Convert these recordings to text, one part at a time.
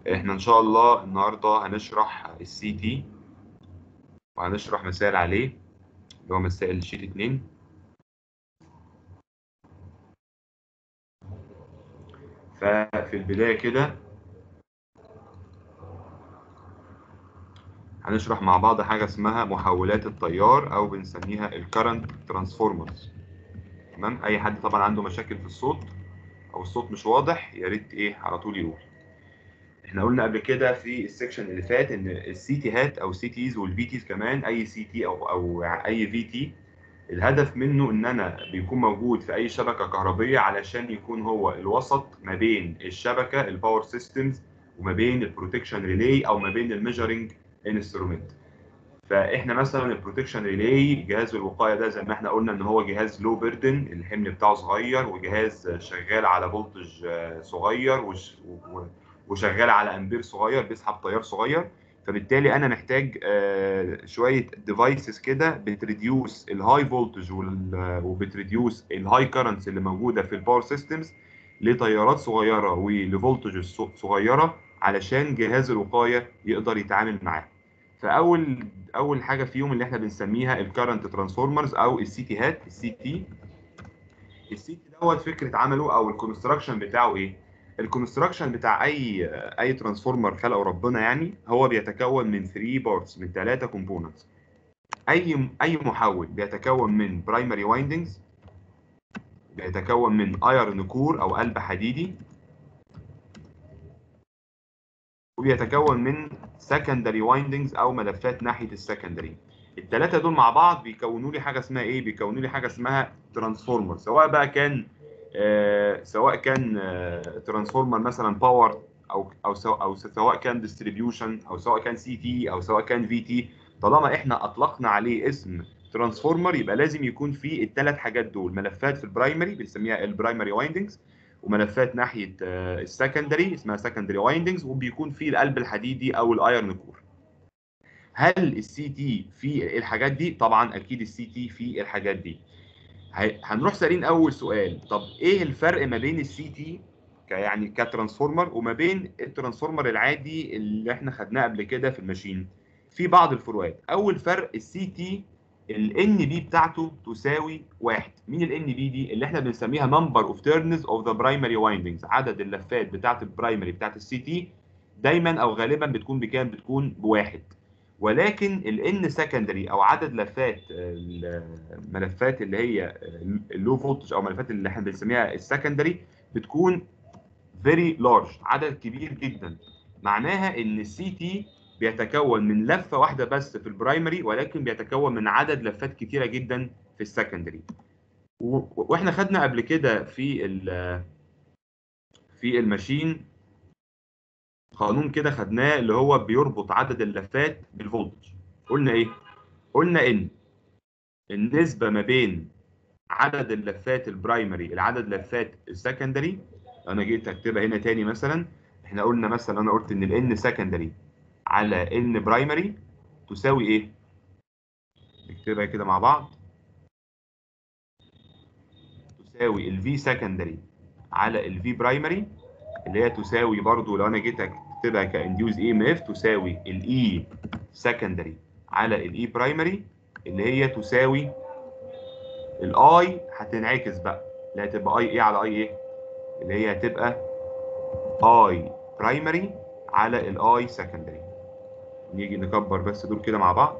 احنا ان شاء الله النهارده هنشرح السي تي وهنشرح مثال عليه اللي هو مسائل الشيت 2 ففي البدايه كده هنشرح مع بعض حاجه اسمها محولات التيار او بنسميها الكرنت ترانسفورمرز تمام اي حد طبعا عنده مشاكل في الصوت او الصوت مش واضح يا ريت ايه على طول يقول احنا قلنا قبل كده في السكشن اللي فات ان السي تي هات او السي تيز والفي تيز كمان اي سي تي او او اي في تي الهدف منه ان انا بيكون موجود في اي شبكه كهربيه علشان يكون هو الوسط ما بين الشبكه الباور سيستمز وما بين البروتكشن ريلي او ما بين الميجرنج انسترومنت فاحنا مثلا البروتكشن ريلي جهاز الوقايه ده زي ما احنا قلنا ان هو جهاز لو بيردن الحمل بتاعه صغير وجهاز شغال على فولتج صغير وش وشغال على امبير صغير بيسحب تيار صغير فبالتالي انا محتاج شويه ديفايسز كده بتريديوس الهاي فولتج وبتريديوس الهاي كارنتس اللي موجوده في الباور سيستمز لتيارات صغيره ولفولتج صغيره علشان جهاز الوقايه يقدر يتعامل معاها فاول اول حاجه فيهم اللي احنا بنسميها الكارنت ترانسفورمرز او السي تي هات السي تي السي تي دوت فكره عمله او الكونستراكشن بتاعه ايه الكونستراكشن بتاع اي اي ترانسفورمر خلقه ربنا يعني هو بيتكون من 3 بارتس من ثلاثه كومبوننتس اي اي محول بيتكون من برايمري وايندنجز بيتكون من ايرن كور او قلب حديدي وبيتكون من سكندري وايندنجز او ملفات ناحيه السكندري الثلاثه دول مع بعض بيكونوا لي حاجه اسمها ايه بيكونوا لي حاجه اسمها ترانسفورمر سواء بقى كان آه سواء كان آه ترانسفورمر مثلا باور او او سواء او سواء كان ديستريبيوشن او سواء كان سي تي او سواء كان في تي طالما احنا اطلقنا عليه اسم ترانسفورمر يبقى لازم يكون فيه الثلاث حاجات دول ملفات في البرايمري بنسميها البرايمري وايندنجز وملفات ناحيه آه السكندري اسمها سكندري وايندنجز وبيكون فيه القلب الحديدي او الايرن كور هل السي تي في الحاجات دي طبعا اكيد السي تي في الحاجات دي هنروح سالين اول سؤال طب ايه الفرق ما بين السي تي يعني كترانسفورمر وما بين الترانسفورمر العادي اللي احنا خدناه قبل كده في الماشين في بعض الفروقات اول فرق السي تي الان بي بتاعته تساوي واحد مين الان بي دي اللي احنا بنسميها نمبر اوف تيرنز اوف ذا برايمري وايندنجز عدد اللفات بتاعه البرايمري بتاعه السي تي دايما او غالبا بتكون بكام بتكون بواحد ولكن الان سكندري او عدد لفات الملفات اللي هي اللو فولتج او ملفات اللي احنا بنسميها السكندري بتكون فيري لارج عدد كبير جدا معناها ان السي تي بيتكون من لفه واحده بس في البرايمري ولكن بيتكون من عدد لفات كتيره جدا في السكندري واحنا خدنا قبل كده في في الماشين قانون كده خدناه اللي هو بيربط عدد اللفات بالفولتج قلنا ايه قلنا ان النسبه ما بين عدد اللفات البرايمري لعدد لفات السكندري انا جيت اكتبها هنا تاني مثلا احنا قلنا مثلا انا قلت ان الان سكندري على ان برايمري تساوي ايه نكتبها كده مع بعض تساوي الفي سكندري على الفي برايمري اللي هي تساوي برضو لو انا جيت اكتبها كانديوز اي ام اف تساوي الاي سكندري على الاي برايمري اللي هي تساوي الاي هتنعكس بقى اللي هتبقى اي ايه على اي ايه اللي هي هتبقى اي برايمري على الاي سكندري نيجي نكبر بس دول كده مع بعض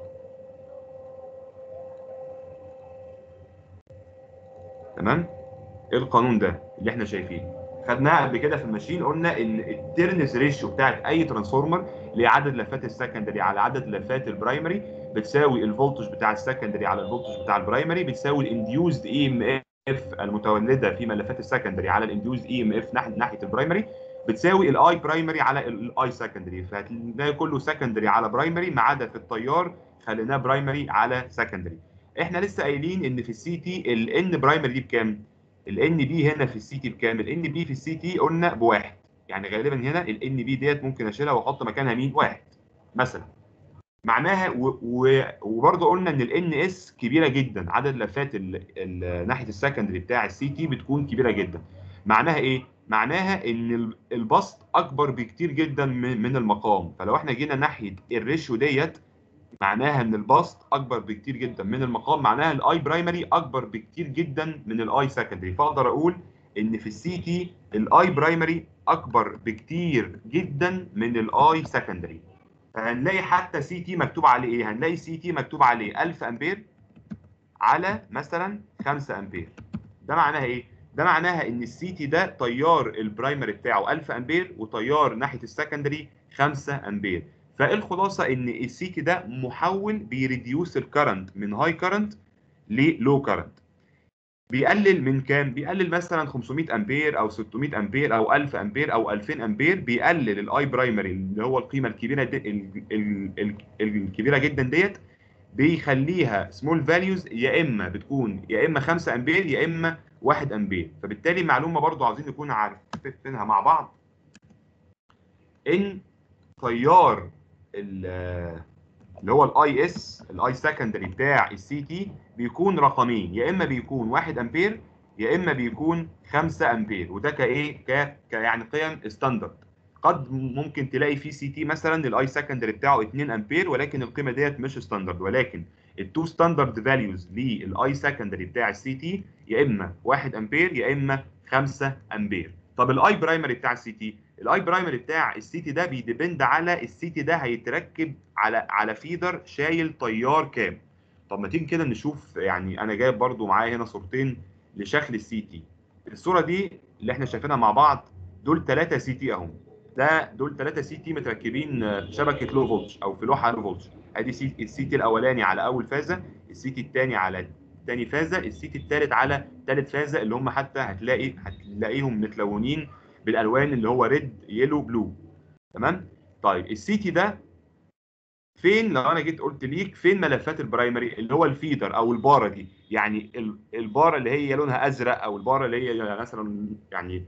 تمام ايه القانون ده اللي احنا شايفينه خدناها قبل كده في الماشين قلنا ان التيرنس ريشيو بتاعت اي ترانسفورمر اللي هي عدد لفات السكندري على عدد لفات البرايمري بتساوي الفولتج بتاع السكندري على الفولتج بتاع البرايمري بتساوي الانديوزد اي ام اف المتولده في ملفات السكندري على الانديوزد اي ام اف ناحيه البرايمري بتساوي الاي برايمري على الاي سكندري فهتلاقي كله سكندري على برايمري ما عدا في التيار خليناه برايمري على سكندري احنا لسه قايلين ان في السي تي الان برايمري دي بكام الان بي هنا في السي تي بكام الان بي في السي تي قلنا بواحد يعني غالبا هنا الان بي ديت ممكن اشيلها واحط مكانها مين واحد مثلا معناها و... و... وبرضه قلنا ان الان اس كبيره جدا عدد لفات ال... ال... ناحيه السكندري بتاع السي تي بتكون كبيره جدا معناها ايه معناها ان ال- البسط اكبر بكتير جدا من من المقام فلو احنا جينا ناحيه الريشيو ديت معناها ان البسط اكبر بكتير جدا من المقام معناها الاي برايمري اكبر بكتير جدا من الاي سكندري فاقدر اقول ان في السي تي الاي برايمري اكبر بكتير جدا من الاي سكندري فهنلاقي حتى سي تي مكتوب عليه ايه هنلاقي سي تي مكتوب عليه 1000 امبير على مثلا 5 امبير ده معناها ايه ده معناها ان السي تي ده تيار البرايمري بتاعه 1000 امبير وتيار ناحيه السكندري 5 امبير فالخلاصه ان السي تي ده محول بيريديوس الكرنت من هاي كرنت للو كرنت بيقلل من كام بيقلل مثلا 500 امبير او 600 امبير او 1000 امبير او 2000 امبير بيقلل الاي برايمري اللي هو القيمه الكبيره دي ال- ال- ال- الكبيره جدا ديت بيخليها سمول فاليوز يا اما بتكون يا اما 5 امبير يا اما 1 امبير فبالتالي معلومه برضو عاوزين نكون عارفينها مع بعض ان تيار ال- اللي هو الاي اس الاي سكندري بتاع السي تي بيكون رقمين يا اما بيكون 1 امبير يا اما بيكون 5 امبير وده كايه ك ك- يعني قيم ستاندرد قد ممكن تلاقي في سي تي مثلا الاي سكندري بتاعه 2 امبير ولكن القيمه ديت مش ستاندرد ولكن التو ستاندرد فاليوز للاي سكندري بتاع السي تي يا اما 1 امبير يا اما 5 امبير طب الاي برايمري بتاع السي تي الاي برايمري بتاع السي تي ده بيديبند على السي تي ده هيتركب على على فيدر شايل تيار كام طب ما تيجي كده نشوف يعني انا جايب برضو معايا هنا صورتين لشكل السي تي الصوره دي اللي احنا شايفينها مع بعض دول ثلاثه سي تي اهم ده دول ثلاثه سي تي متركبين في شبكه لو فولتج او في لوحه لو فولتج ادي سي السي تي الاولاني على اول فازه السي تي الثاني على ثاني فازه السي تي الثالث على ثالث فازه اللي هم حتى هتلاقي هتلاقيهم متلونين بالالوان اللي هو ريد يلو بلو تمام طيب السي تي ده فين لو انا جيت قلت ليك فين ملفات البرايمري اللي هو الفيدر او الباره دي يعني ال- الباره اللي هي لونها ازرق او الباره اللي هي مثلا يعني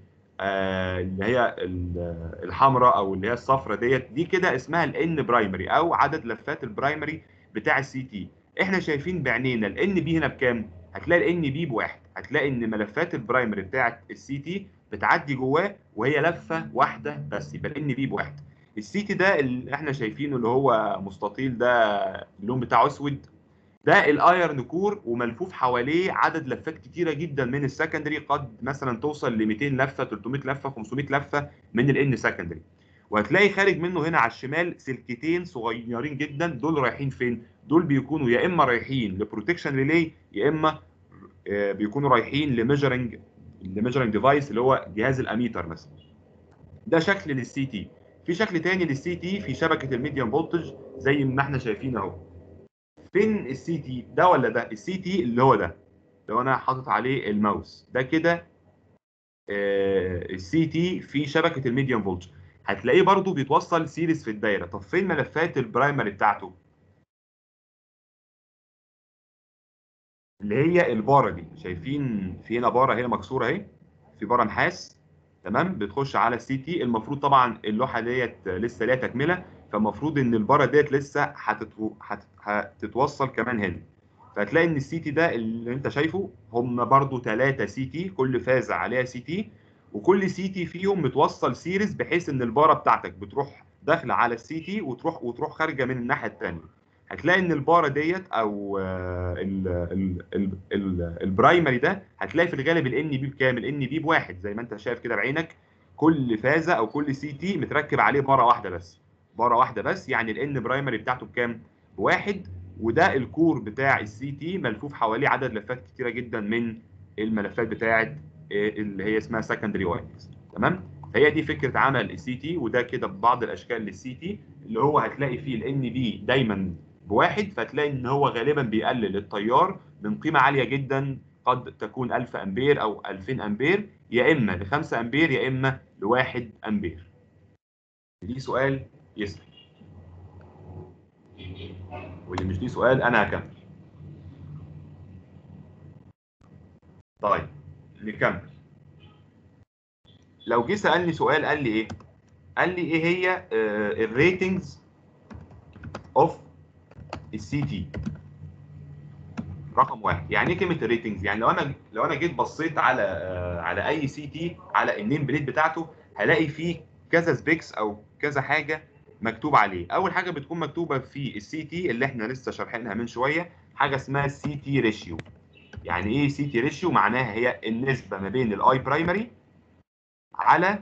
آه اللي هي ال- الحمراء او اللي هي الصفراء ديت دي كده اسمها الان برايمري او عدد لفات البرايمري بتاع السي تي احنا شايفين بعينينا الان بي هنا بكام هتلاقي الان بي بواحد هتلاقي ان ملفات البرايمري بتاعه السي تي بتعدي جواه وهي لفه واحده بس يبقى الان بي بواحد السي تي ده اللي احنا شايفينه اللي هو مستطيل ده اللون بتاعه اسود ده الايرن كور وملفوف حواليه عدد لفات كتيره جدا من السكندري قد مثلا توصل ل 200 لفه 300 لفه 500 لفه من الان سكندري وهتلاقي خارج منه هنا على الشمال سلكتين صغيرين جدا دول رايحين فين دول بيكونوا يا اما رايحين لبروتكشن ريلي يا اما آه، بيكونوا رايحين لميجرنج لميجرنج ديفايس اللي هو جهاز الاميتر مثلا ده شكل للسي تي في شكل تاني للسي تي في شبكه الميديم فولتج زي ما احنا شايفين اهو فين السي تي ده ولا ده السي تي اللي هو ده لو انا حاطط عليه الماوس ده كده السي تي في شبكه الميديم فولتج هتلاقيه برضو بيتوصل سيريز في الدايره طب فين ملفات البرايمري بتاعته اللي هي الباره دي شايفين في هنا باره هنا مكسوره اهي في باره نحاس تمام بتخش على السي تي المفروض طبعا اللوحه ديت لسه ليها تكمله فالمفروض ان الباره ديت لسه هتتو... هت... هتتوصل كمان هنا فهتلاقي ان السي تي ده اللي انت شايفه هم برضو ثلاثه سي تي كل فازه عليها سي تي وكل سي تي فيهم متوصل سيريز بحيث ان الباره بتاعتك بتروح داخله على السي تي وتروح وتروح خارجه من الناحيه الثانيه هتلاقي ان الباره ديت او آه، ال- ال- ال- ال- البرايمري ده هتلاقي في الغالب الان بي بكام الان بي بواحد زي ما انت شايف كده بعينك كل فازه او كل سي تي متركب عليه باره واحده بس باره واحده بس يعني الان برايمري بتاعته بكام بواحد وده الكور بتاع السي تي ملفوف حواليه عدد لفات كتيره جدا من الملفات بتاعه آه، اللي هي اسمها سكندري وايرز تمام فهي دي فكره عمل السي تي وده كده بعض الاشكال للسي تي اللي هو هتلاقي فيه الان بي دايما بواحد فتلاقي ان هو غالبا بيقلل التيار من قيمه عاليه جدا قد تكون 1000 امبير او 2000 امبير يا اما ل 5 امبير يا اما ل 1 امبير دي سؤال يسأل واللي مش دي سؤال انا هكمل طيب نكمل لو جه سالني سؤال قال لي ايه قال لي ايه هي الريتنجز اوف السي تي رقم واحد يعني ايه كلمه الريتنجز يعني لو انا لو انا جيت بصيت على آه، على اي سي تي على النيم بليت بتاعته هلاقي فيه كذا سبيكس او كذا حاجه مكتوب عليه اول حاجه بتكون مكتوبه في السي تي اللي احنا لسه شارحينها من شويه حاجه اسمها السي تي ريشيو يعني ايه سي تي ريشيو معناها هي النسبه ما بين الاي برايمري على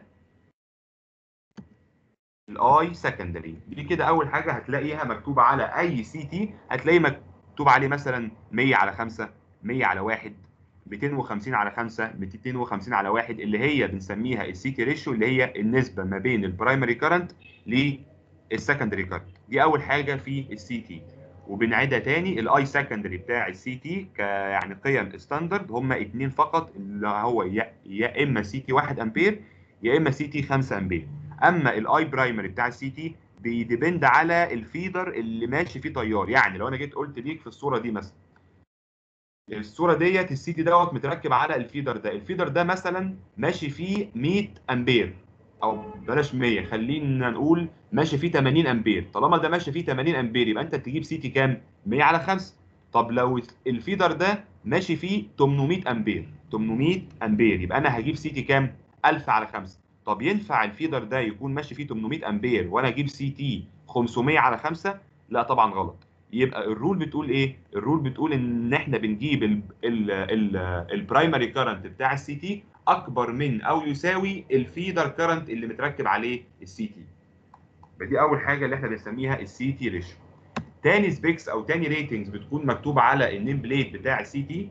الاي سكندري دي كده اول حاجه هتلاقيها مكتوبه على اي سي تي هتلاقي مكتوب عليه مثلا 100 على 5 100 على 1 250 على 5 250 على 1 اللي هي بنسميها السي تي ريشيو اللي هي النسبه ما بين البرايمري كارنت للسكندري كارنت دي اول حاجه في السي تي وبنعيدها تاني الاي سكندري بتاع السي تي ك يعني قيم ستاندرد هم اثنين فقط اللي هو يا, يا اما سي تي 1 امبير يا اما سي تي 5 امبير اما الاي برايمري بتاع السي تي بيديبند على الفيدر اللي ماشي فيه تيار يعني لو انا جيت قلت ليك في الصوره دي مثلا الصوره ديت السي تي دوت متركب على الفيدر ده الفيدر ده مثلا ماشي فيه 100 امبير او بلاش 100 خلينا نقول ماشي فيه 80 امبير طالما ده ماشي فيه 80 امبير يبقى انت تجيب سي تي كام 100 على 5 طب لو الفيدر ده ماشي فيه 800 امبير 800 امبير يبقى انا هجيب سي تي كام 1000 على 5 طب ينفع الفيدر ده يكون ماشي فيه 800 امبير وانا اجيب سي تي 500 على 5 لا طبعا غلط يبقى الرول بتقول ايه الرول بتقول ان احنا بنجيب البرايمري كارنت بتاع السي تي اكبر من او يساوي الفيدر كارنت اللي متركب عليه السي تي دي اول حاجه اللي احنا بنسميها السي تي ريشيو تاني سبيكس او تاني ريتنجز بتكون مكتوبه على النيم بليت بتاع السي تي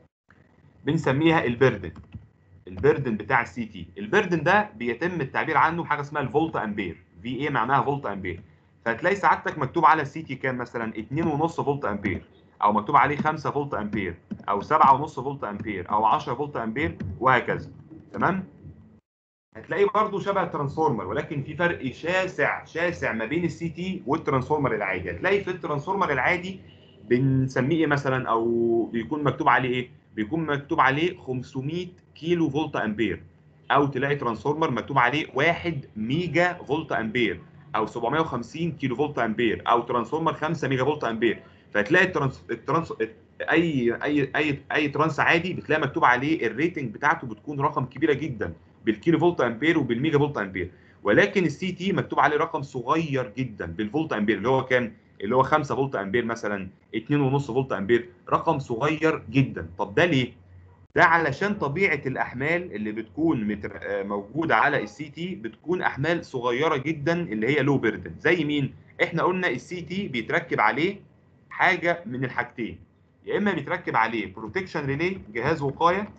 بنسميها البردن البردن بتاع السي تي البردن ده بيتم التعبير عنه بحاجه اسمها الفولت امبير في ايه معناها فولت امبير فتلاقي سعادتك مكتوب على السي تي كام مثلا 2.5 فولت امبير او مكتوب عليه 5 فولت امبير او 7.5 فولت امبير او 10 فولت امبير وهكذا تمام هتلاقيه برضه شبه الترانسفورمر ولكن في فرق شاسع شاسع ما بين السي تي والترانسفورمر العادي هتلاقي في الترانسفورمر العادي بنسميه ايه مثلا او بيكون مكتوب عليه ايه بيكون مكتوب عليه 500 كيلو فولت امبير او تلاقي ترانسفورمر مكتوب عليه 1 ميجا فولت امبير او 750 كيلو فولت امبير او ترانسفورمر 5 ميجا فولت امبير فتلاقي الترانس, الترانس... اي اي اي اي ترانس عادي بتلاقي مكتوب عليه الريتنج بتاعته بتكون رقم كبيره جدا بالكيلو فولت امبير وبالميجا فولت امبير ولكن السي تي مكتوب عليه رقم صغير جدا بالفولت امبير اللي هو كام اللي هو 5 فولت امبير مثلا 2.5 فولت امبير رقم صغير جدا طب ده ليه ده علشان طبيعه الاحمال اللي بتكون متر... موجوده على السي تي بتكون احمال صغيره جدا اللي هي لو بيردن زي مين احنا قلنا السي تي بيتركب عليه حاجه من الحاجتين يا اما بيتركب عليه بروتكشن ريلي جهاز وقايه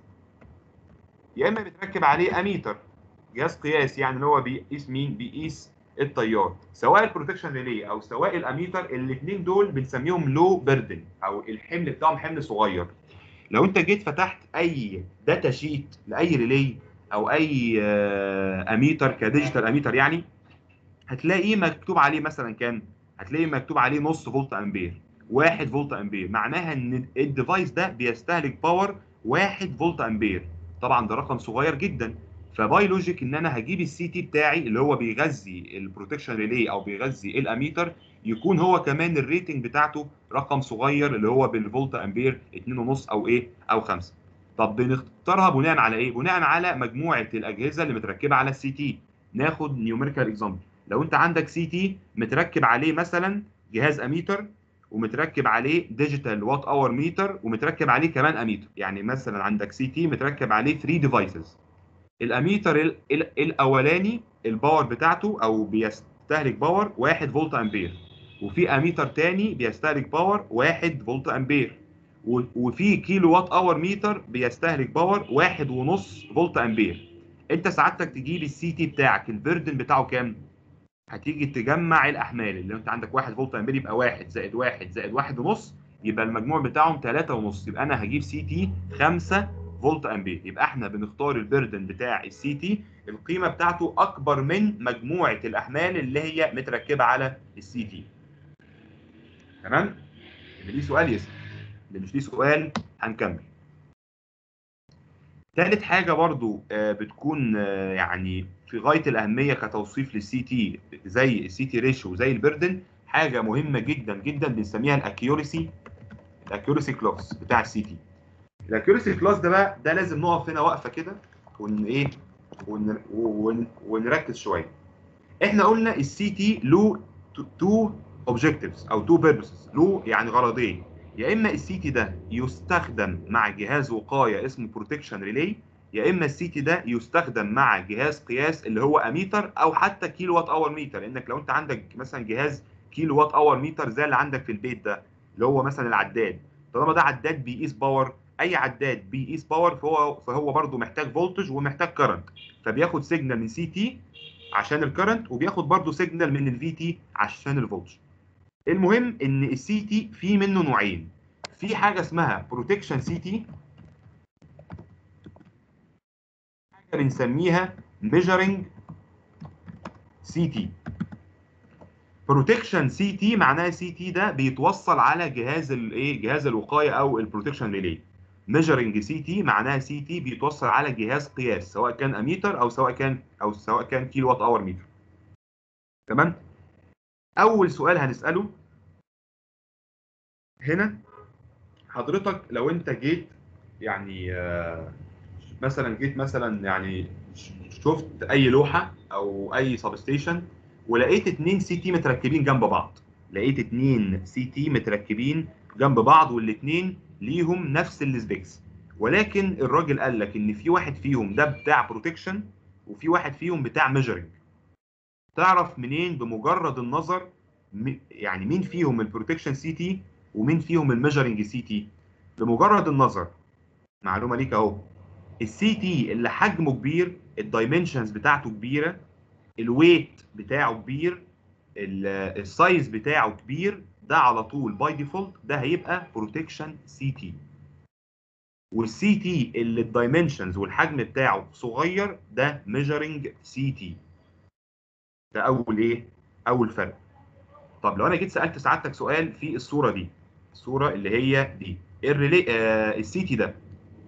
يا اما بيتركب عليه اميتر جهاز قياس يعني اللي هو بيقيس مين بيقيس التيار سواء البروتكشن ريلي او سواء الاميتر الاثنين دول بنسميهم لو بيردن او الحمل بتاعهم حمل صغير لو انت جيت فتحت اي داتا شيت لاي ريلي او اي اميتر كديجيتال اميتر يعني هتلاقيه مكتوب عليه مثلا كام هتلاقيه مكتوب عليه نص فولت امبير 1 فولت امبير معناها ان الديفايس ده بيستهلك باور 1 فولت امبير طبعا ده رقم صغير جدا فباي لوجيك ان انا هجيب السي تي بتاعي اللي هو بيغذي البروتكشن ريلي او بيغذي الاميتر يكون هو كمان الريتنج بتاعته رقم صغير اللي هو بالفولت امبير 2.5 او ايه او 5 طب بنختارها بناء على ايه بناء على مجموعه الاجهزه اللي متركبه على السي تي ناخد نيوميريكال اكزامبل لو انت عندك سي تي متركب عليه مثلا جهاز اميتر ومتركب عليه ديجيتال وات اور ميتر ومتركب عليه كمان اميتر يعني مثلا عندك سي تي متركب عليه 3 ديفايسز الاميتر ال ال الاولاني الباور بتاعته او بيستهلك باور 1 فولت امبير وفي اميتر تاني بيستهلك باور 1 فولت امبير وفي كيلو وات اور ميتر بيستهلك باور 1.5 فولت امبير انت سعادتك تجيب السي تي بتاعك البردن بتاعه كام هتيجي تجمع الاحمال اللي انت عندك 1 فولت امبير يبقى 1 زائد 1 زائد 1 ونص يبقى المجموع بتاعهم 3 ونص يبقى انا هجيب سي تي 5 فولت امبير يبقى احنا بنختار البردن بتاع السي تي القيمه بتاعته اكبر من مجموعه الاحمال اللي هي متركبه على السي تي تمام اللي ليه سؤال يسال اللي مش ليه سؤال هنكمل ثالث حاجه برضو بتكون يعني في غايه الاهميه كتوصيف للسي تي زي السي تي ريشيو زي البردن حاجه مهمه جدا جدا بنسميها الاكيوريسي الاكيورسي كلاس بتاع السي تي الاكيورسي كلاس ده بقى ده لازم نقف هنا وقفه كده ون ايه ون ون ونركز شويه احنا قلنا السي تي له تو اوبجكتيفز او تو بيربسز له يعني غرضين يا اما السي تي ده يستخدم مع جهاز وقايه اسمه بروتكشن ريلي يا اما السي تي ده يستخدم مع جهاز قياس اللي هو اميتر او حتى كيلو وات اور ميتر لانك لو انت عندك مثلا جهاز كيلو وات اور ميتر زي اللي عندك في البيت ده اللي هو مثلا العداد طالما ده عداد بيقيس باور اي عداد بيقيس باور فهو فهو برضه محتاج فولتج ومحتاج كرنت فبياخد سيجنال من سي تي عشان الكرنت وبياخد برضه سيجنال من الفي تي عشان الفولتج المهم ان السي تي في منه نوعين في حاجه اسمها بروتكشن سي تي حاجه بنسميها ميجرنج سي تي بروتكشن سي تي معناها سي تي ده بيتوصل على جهاز الايه جهاز الوقايه او البروتكشن ريلي ميجرنج سي تي معناها سي تي بيتوصل على جهاز قياس سواء كان اميتر او سواء كان او سواء كان كيلو وات اور متر تمام اول سؤال هنساله هنا حضرتك لو انت جيت يعني آه، مثلا جيت مثلا يعني ش- شفت اي لوحه او اي سب ستيشن ولقيت اتنين سي تي متركبين جنب بعض لقيت اتنين سي تي متركبين جنب بعض والاتنين ليهم نفس السبيكس ولكن الراجل قال لك ان في واحد فيهم ده بتاع بروتكشن وفي واحد فيهم بتاع ميجرنج تعرف منين بمجرد النظر م- يعني مين فيهم البروتكشن سي تي ومين فيهم الميجرنج سي تي بمجرد النظر معلومه ليك اهو السي تي اللي حجمه كبير الدايمنشنز بتاعته كبيره الويت بتاعه كبير ال- السايز بتاعه كبير ده على طول باي ديفولت ده هيبقى بروتكشن سي تي والسي تي اللي الدايمنشنز والحجم بتاعه صغير ده ميجرنج سي تي ده اول ايه اول فرق طب لو انا جيت سالت سعادتك سؤال في الصوره دي الصوره اللي هي دي الريلي آه السي تي ده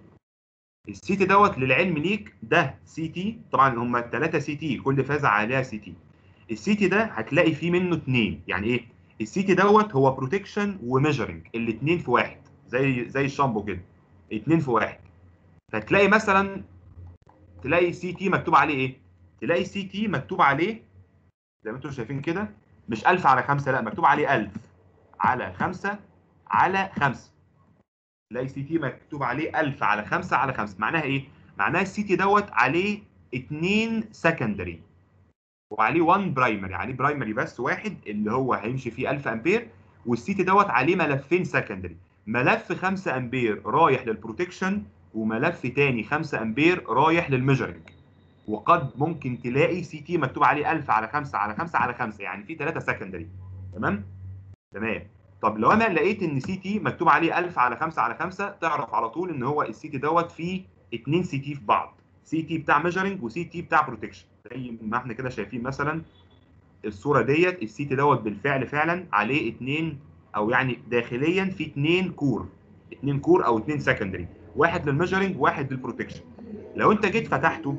السي تي دوت للعلم ليك ده سي تي طبعا هم الثلاثه سي تي كل فازه عليها سي تي السي تي ده هتلاقي فيه منه اثنين يعني ايه السي تي دوت هو بروتكشن وميجرنج الاثنين في واحد زي زي الشامبو كده اثنين في واحد فتلاقي مثلا تلاقي سي تي مكتوب عليه ايه تلاقي سي تي مكتوب عليه زي ما انتم شايفين كده مش 1000 على 5 لا مكتوب عليه 1000 على 5 على 5 تلاقي سي تي مكتوب عليه 1000 على 5 على 5 معناها ايه معناها السي تي دوت عليه 2 سكندري وعليه 1 برايمري عليه برايمري بس واحد اللي هو هيمشي فيه 1000 امبير والسي تي دوت عليه ملفين سكندري ملف 5 امبير رايح للبروتكشن وملف تاني 5 امبير رايح للميجرنج وقد ممكن تلاقي سي تي مكتوب عليه 1000 على 5 على 5 على 5 يعني في 3 سكندري تمام تمام طب لو انا لقيت ان سي تي مكتوب عليه 1000 على 5 على 5 تعرف على طول ان هو السي تي دوت فيه اتنين سي تي في بعض سي تي بتاع ميجرنج وسي تي بتاع بروتكشن زي ما احنا كده شايفين مثلا الصوره ديت السي تي دوت بالفعل فعلا عليه اتنين او يعني داخليا في اتنين كور اتنين كور او اتنين سكندري واحد للميجرنج واحد للبروتكشن لو انت جيت فتحته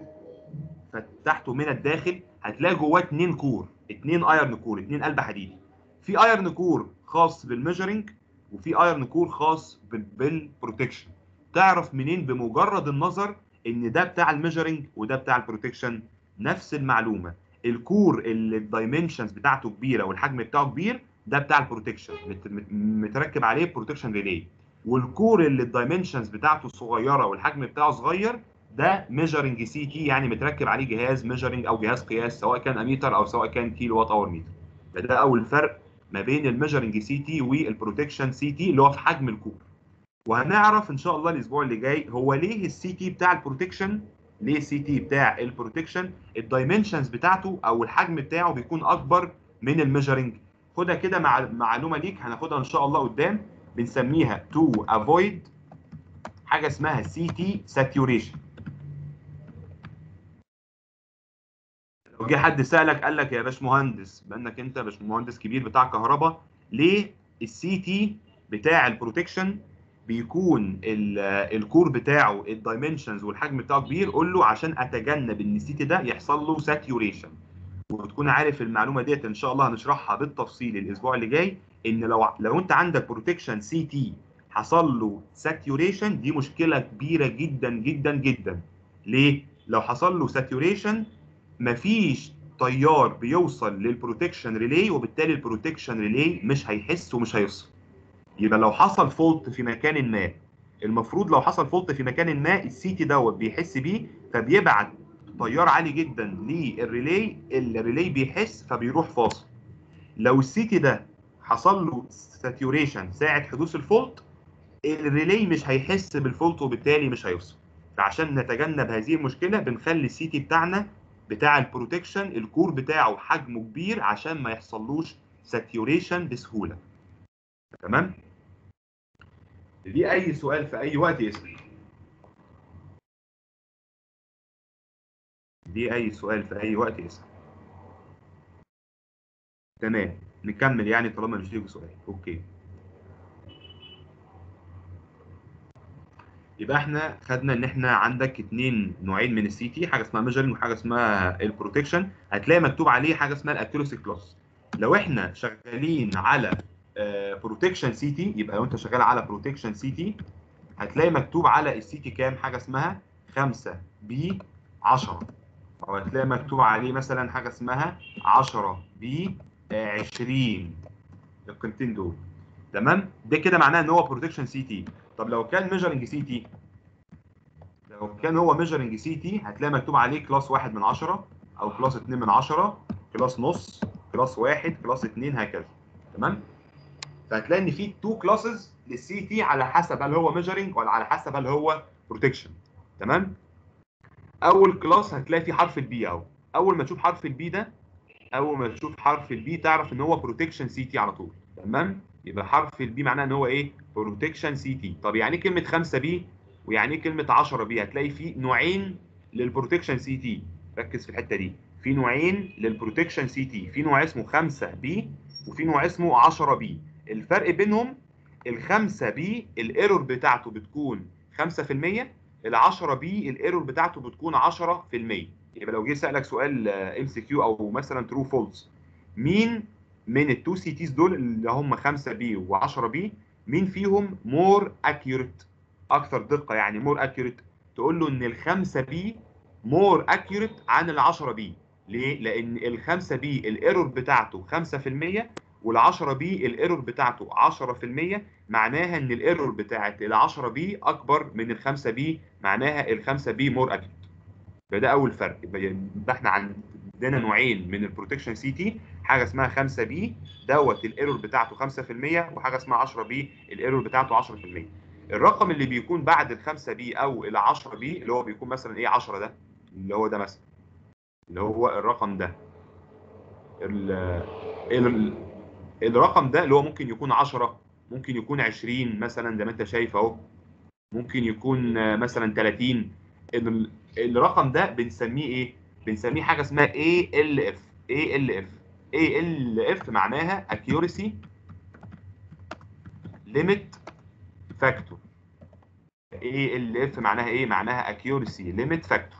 فتحته من الداخل هتلاقي جواه اتنين كور اتنين ايرن كور اتنين قلب حديدي في ايرن كور خاص بالميجرنج وفي ايرن كور خاص بال- بالبروتكشن تعرف منين بمجرد النظر ان ده بتاع الميجرنج وده بتاع البروتكشن نفس المعلومه الكور اللي الدايمنشنز بتاعته كبيره والحجم بتاعه كبير ده بتاع البروتكشن مت- مت- متركب عليه بروتكشن ريلي والكور اللي الدايمنشنز بتاعته صغيره والحجم بتاعه صغير ده ميجرنج سي تي يعني متركب عليه جهاز ميجرنج او جهاز قياس سواء كان اميتر او سواء كان كيلو وات اور متر ده, ده اول فرق ما بين الميجرنج سي تي والبروتكشن سي تي اللي هو في حجم الكور وهنعرف ان شاء الله الاسبوع اللي جاي هو ليه السي تي بتاع البروتكشن ليه السي تي بتاع البروتكشن الدايمنشنز بتاعته او الحجم بتاعه بيكون اكبر من الميجرنج خدها كده مع معلومه ليك هناخدها ان شاء الله قدام بنسميها تو افويد حاجه اسمها سي تي ساتيوريشن لو جه حد سالك قال لك يا باشمهندس بانك انت باشمهندس كبير بتاع كهرباء ليه السي تي بتاع البروتكشن بيكون ال- الكور بتاعه الدايمنشنز والحجم بتاعه كبير قول له عشان اتجنب ان السي تي ده يحصل له ساتيوريشن وتكون عارف المعلومه ديت ان شاء الله هنشرحها بالتفصيل الاسبوع اللي جاي ان لو لو انت عندك بروتكشن سي تي حصل له ساتيوريشن دي مشكله كبيره جدا جدا جدا ليه لو حصل له ساتيوريشن مفيش تيار بيوصل للبروتكشن ريلي وبالتالي البروتكشن ريلي مش هيحس ومش هيفصل يبقى لو حصل فولت في مكان ما المفروض لو حصل فولت في مكان ما السي تي دوت بيحس بيه فبيبعت تيار عالي جدا للريلي الريلي بيحس فبيروح فاصل لو السي تي ده حصل له ساتيوريشن ساعه حدوث الفولت الريلي مش هيحس بالفولت وبالتالي مش هيفصل فعشان نتجنب هذه المشكله بنخلي السي تي بتاعنا بتاع البروتكشن الكور بتاعه حجمه كبير عشان ما يحصلوش ساتيوريشن بسهوله تمام دي اي سؤال في اي وقت يسال دي اي سؤال في اي وقت يسال تمام نكمل يعني طالما مش ليكوا سؤال اوكي يبقى احنا خدنا ان احنا عندك اتنين نوعين من السي تي حاجه اسمها ميجرنج وحاجه اسمها البروتكشن هتلاقي مكتوب عليه حاجه اسمها الاكيورسي كلاس لو احنا شغالين على بروتكشن سي تي يبقى لو انت شغال على بروتكشن سي تي هتلاقي مكتوب على السي تي كام حاجه اسمها 5 بي 10 او هتلاقي مكتوب عليه مثلا حاجه اسمها 10 بي 20 القيمتين دول تمام ده كده معناه ان هو بروتكشن سي تي طب لو كان ميجرنج سي تي لو كان هو ميجرنج سي تي هتلاقي مكتوب عليه كلاس 1 من 10 او كلاس 2 من 10 كلاس نص كلاس 1 كلاس 2 هكذا تمام فهتلاقي ان في تو كلاسز للسي تي على حسب هل هو ميجرنج ولا على حسب هل هو بروتكشن تمام اول كلاس هتلاقي فيه حرف البي اهو اول ما تشوف حرف البي ده اول ما تشوف حرف البي تعرف ان هو بروتكشن سي تي على طول تمام يبقى حرف البي معناه ان هو ايه بروتكشن سي تي طب يعني ايه كلمه 5 بي ويعني ايه كلمه 10 بي هتلاقي في نوعين للبروتكشن سي تي ركز في الحته دي في نوعين للبروتكشن سي تي في نوع اسمه 5 بي وفي نوع اسمه 10 بي الفرق بينهم ال5 بي الايرور بتاعته بتكون 5% ال10 بي الايرور بتاعته بتكون 10% يبقى لو جه سالك سؤال ام سي كيو او مثلا ترو فولس مين من التو سي تيز دول اللي هم 5 بي و10 بي مين فيهم مور اكيوريت اكثر دقه يعني مور اكيوريت تقول له ان ال5 بي مور اكيوريت عن ال10 بي ليه؟ لان ال5 بي الايرور بتاعته 5% وال10 بي الايرور بتاعته 10% معناها ان الايرور بتاعت ال10 بي اكبر من ال5 بي معناها ال5 بي مور اكيوريت فده اول فرق يبقى احنا عندنا نوعين من البروتكشن سي تي حاجه اسمها 5 بي دوت الايرور بتاعته 5% وحاجه اسمها 10 بي الايرور بتاعته 10% الرقم اللي بيكون بعد ال 5 بي او ال 10 بي اللي هو بيكون مثلا ايه 10 ده اللي هو ده مثلا اللي هو الرقم ده ال ال الرقم ده اللي هو ممكن يكون 10 ممكن يكون 20 مثلا زي ما انت شايف اهو ممكن يكون مثلا 30 الرقم ده بنسميه ايه بنسميه حاجه اسمها ALF ALF ALF معناها accuracy limit factor ALF معناها ايه معناها accuracy limit factor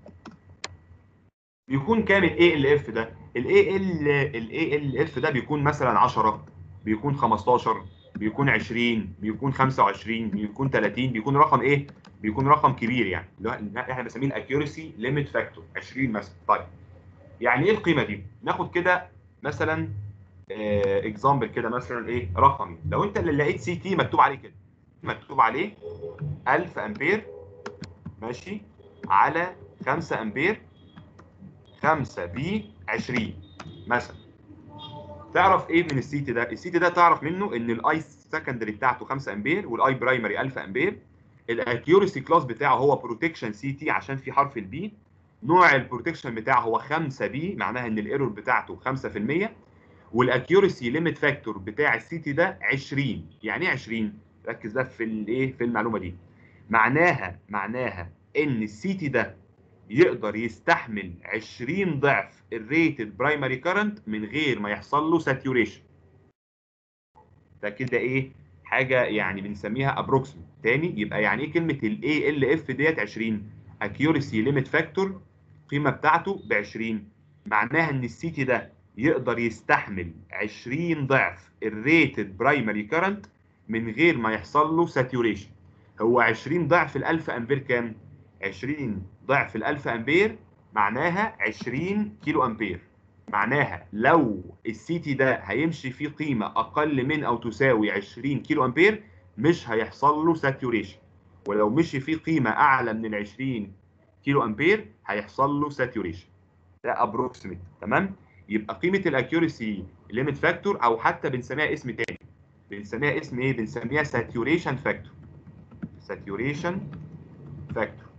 بيكون كام ال ALF ده ال AL ال ALF ده بيكون مثلا 10 بيكون 15 بيكون 20 بيكون 25 بيكون 30 بيكون رقم ايه بيكون رقم كبير يعني اللي احنا بنسميه الاكيورسي ليميت فاكتور 20 مثلا طيب يعني ايه القيمه دي ناخد كده مثلا اكزامبل كده مثلا ايه رقمي لو انت اللي لقيت سي تي مكتوب عليه كده مكتوب عليه 1000 امبير ماشي على 5 امبير 5 بي 20 مثلا تعرف ايه من السي تي ده السي تي ده تعرف منه ان الاي سكندري بتاعته 5 امبير والاي برايمري 1000 امبير الاكيورسي كلاس بتاعه هو بروتكشن سي تي عشان في حرف البي نوع البروتكشن بتاعه هو 5 بي معناها ان الايرور بتاعته 5% والاكيورسي ليميت فاكتور بتاع السي تي ده 20 يعني ايه 20 ركز ده في الايه في المعلومه دي معناها معناها ان السي تي ده يقدر يستحمل 20 ضعف الريتد برايمري كارنت من غير ما يحصل له ساتيوريشن ده كده ايه حاجه يعني بنسميها ابروكسيمت تاني يبقى يعني ايه كلمه الاي ال اف ديت 20 اكيورسي ليميت فاكتور القيمه بتاعته ب 20 معناها ان السي تي ده يقدر يستحمل 20 ضعف الريتد برايمري كارنت من غير ما يحصل له ساتوريشن هو 20 ضعف ال 1000 امبير كام 20 ضعف ال 1000 امبير معناها 20 كيلو امبير معناها لو السي تي ده هيمشي فيه قيمه اقل من او تساوي 20 كيلو امبير مش هيحصل له ساتوريشن ولو مشي فيه قيمه اعلى من ال 20 كيلو امبير هيحصل له ساتوريشن ده ابروكسيميت تمام يبقى قيمه الاكيورسي ليميت فاكتور او حتى بنسميها اسم تاني بنسميها اسم ايه بنسميها ساتوريشن فاكتور ساتوريشن فاكتور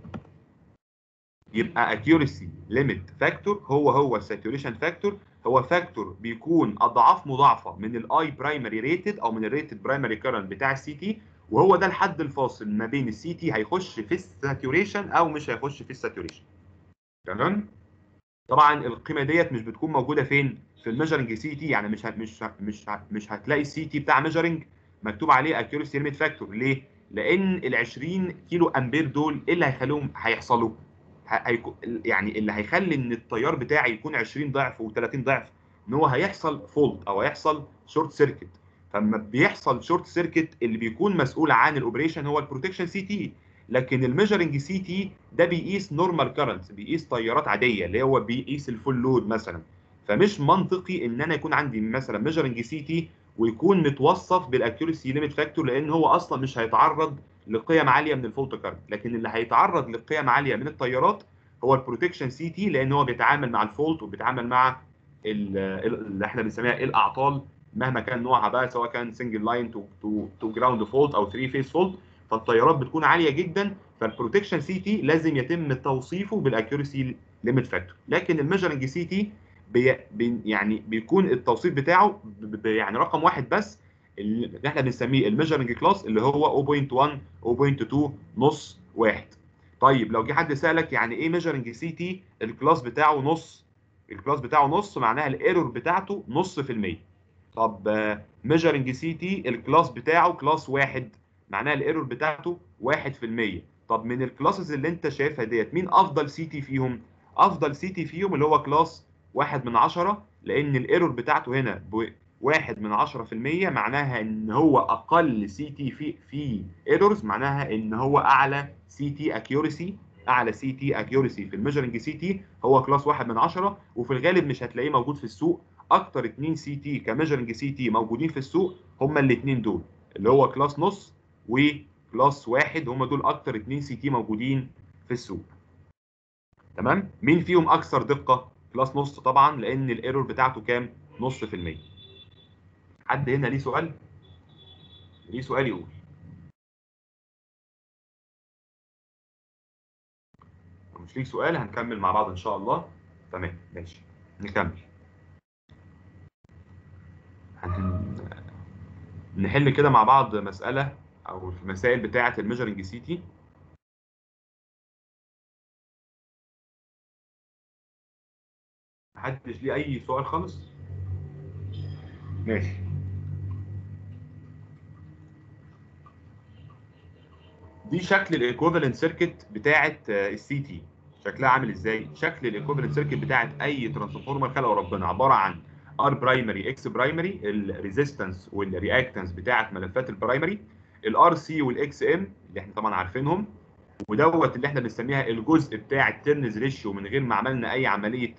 يبقى accuracy limit فاكتور هو هو الساتوريشن فاكتور هو فاكتور بيكون اضعاف مضاعفه من الاي برايمري ريتد او من الريتد برايمري كارنت بتاع السي تي وهو ده الحد الفاصل ما بين السي تي هيخش في الساتوريشن او مش هيخش في الساتوريشن تمام طبعا القيمه ديت مش بتكون موجوده فين في الميجرنج سي تي يعني مش ه- مش ه- مش ه- مش هتلاقي السي تي بتاع ميجرنج مكتوب عليه accuracy limit فاكتور ليه لان ال 20 كيلو امبير دول ايه اللي هيخليهم هيحصلوا ه- هيكو- يعني اللي هيخلي ان التيار بتاعي يكون 20 ضعف و30 ضعف ان هو هيحصل فولت او هيحصل شورت سيركت فلما بيحصل شورت سيركت اللي بيكون مسؤول عن الاوبريشن هو البروتكشن سي تي لكن الميجرنج سي تي ده بيقيس نورمال كارنتس بيقيس تيارات عاديه اللي هو بيقيس الفول لود مثلا فمش منطقي ان انا يكون عندي مثلا ميجرنج سي تي ويكون متوصف بالاكيورسي ليميت فاكتور لان هو اصلا مش هيتعرض لقيم عاليه من الفولت كارنت لكن اللي هيتعرض لقيم عاليه من التيارات هو البروتكشن سي تي لان هو بيتعامل مع الفولت وبيتعامل مع ال- ال- اللي احنا بنسميها الاعطال مهما كان نوعها بقى سواء كان سنجل لاين تو تو تو جراوند فولت او 3 فيس فولت فالتيارات بتكون عاليه جدا فالبروتكشن سي تي لازم يتم توصيفه بالاكيورسي ليميت فاكتور لكن الميجرنج سي تي بي بي يعني بيكون التوصيف بتاعه ب- ب- يعني رقم واحد بس اللي احنا بنسميه الميجرنج كلاس اللي هو 0.1 0.2 نص واحد طيب لو جه حد سالك يعني ايه ميجرنج سي تي الكلاس بتاعه نص الكلاس بتاعه نص معناها الايرور بتاعته نص في المية طب ميجرنج سي تي الكلاس بتاعه كلاس واحد معناها الايرور بتاعته واحد في المية طب من الكلاسز اللي انت شايفها ديت مين افضل سي تي فيهم افضل سي تي فيهم اللي هو كلاس واحد من عشرة لان الايرور بتاعته هنا واحد من عشرة في المية معناها ان هو اقل سي تي في في ايرورز معناها ان هو اعلى سي تي اكيورسي اعلى سي تي اكيورسي في الميجرنج سي تي هو كلاس واحد من عشرة وفي الغالب مش هتلاقيه موجود في السوق اكتر اتنين سي تي كميجرنج سي تي موجودين في السوق هما الاتنين دول اللي هو كلاس نص وكلاس واحد هما دول اكتر اتنين سي تي موجودين في السوق تمام مين فيهم اكثر دقه كلاس نص طبعا لان الايرور بتاعته كام نص في المية حد هنا ليه سؤال ليه سؤال يقول لو مش ليك سؤال هنكمل مع بعض ان شاء الله تمام ماشي نكمل هن... نحل كده مع بعض مسألة أو المسائل بتاعة الميجرنج سي تي محدش ليه أي سؤال خالص؟ ماشي دي شكل الايكوفالنت سيركت بتاعة السي تي شكلها عامل ازاي؟ شكل الايكوفالنت سيركت بتاعة أي ترانسفورمر خلقه ربنا عبارة عن ار برايمري اكس برايمري الريزيستنس والرياكتنس بتاعه ملفات البرايمري الار سي والاكس ام اللي احنا طبعا عارفينهم ودوت اللي احنا بنسميها الجزء بتاع الترنز ريشيو من غير ما عملنا اي عمليه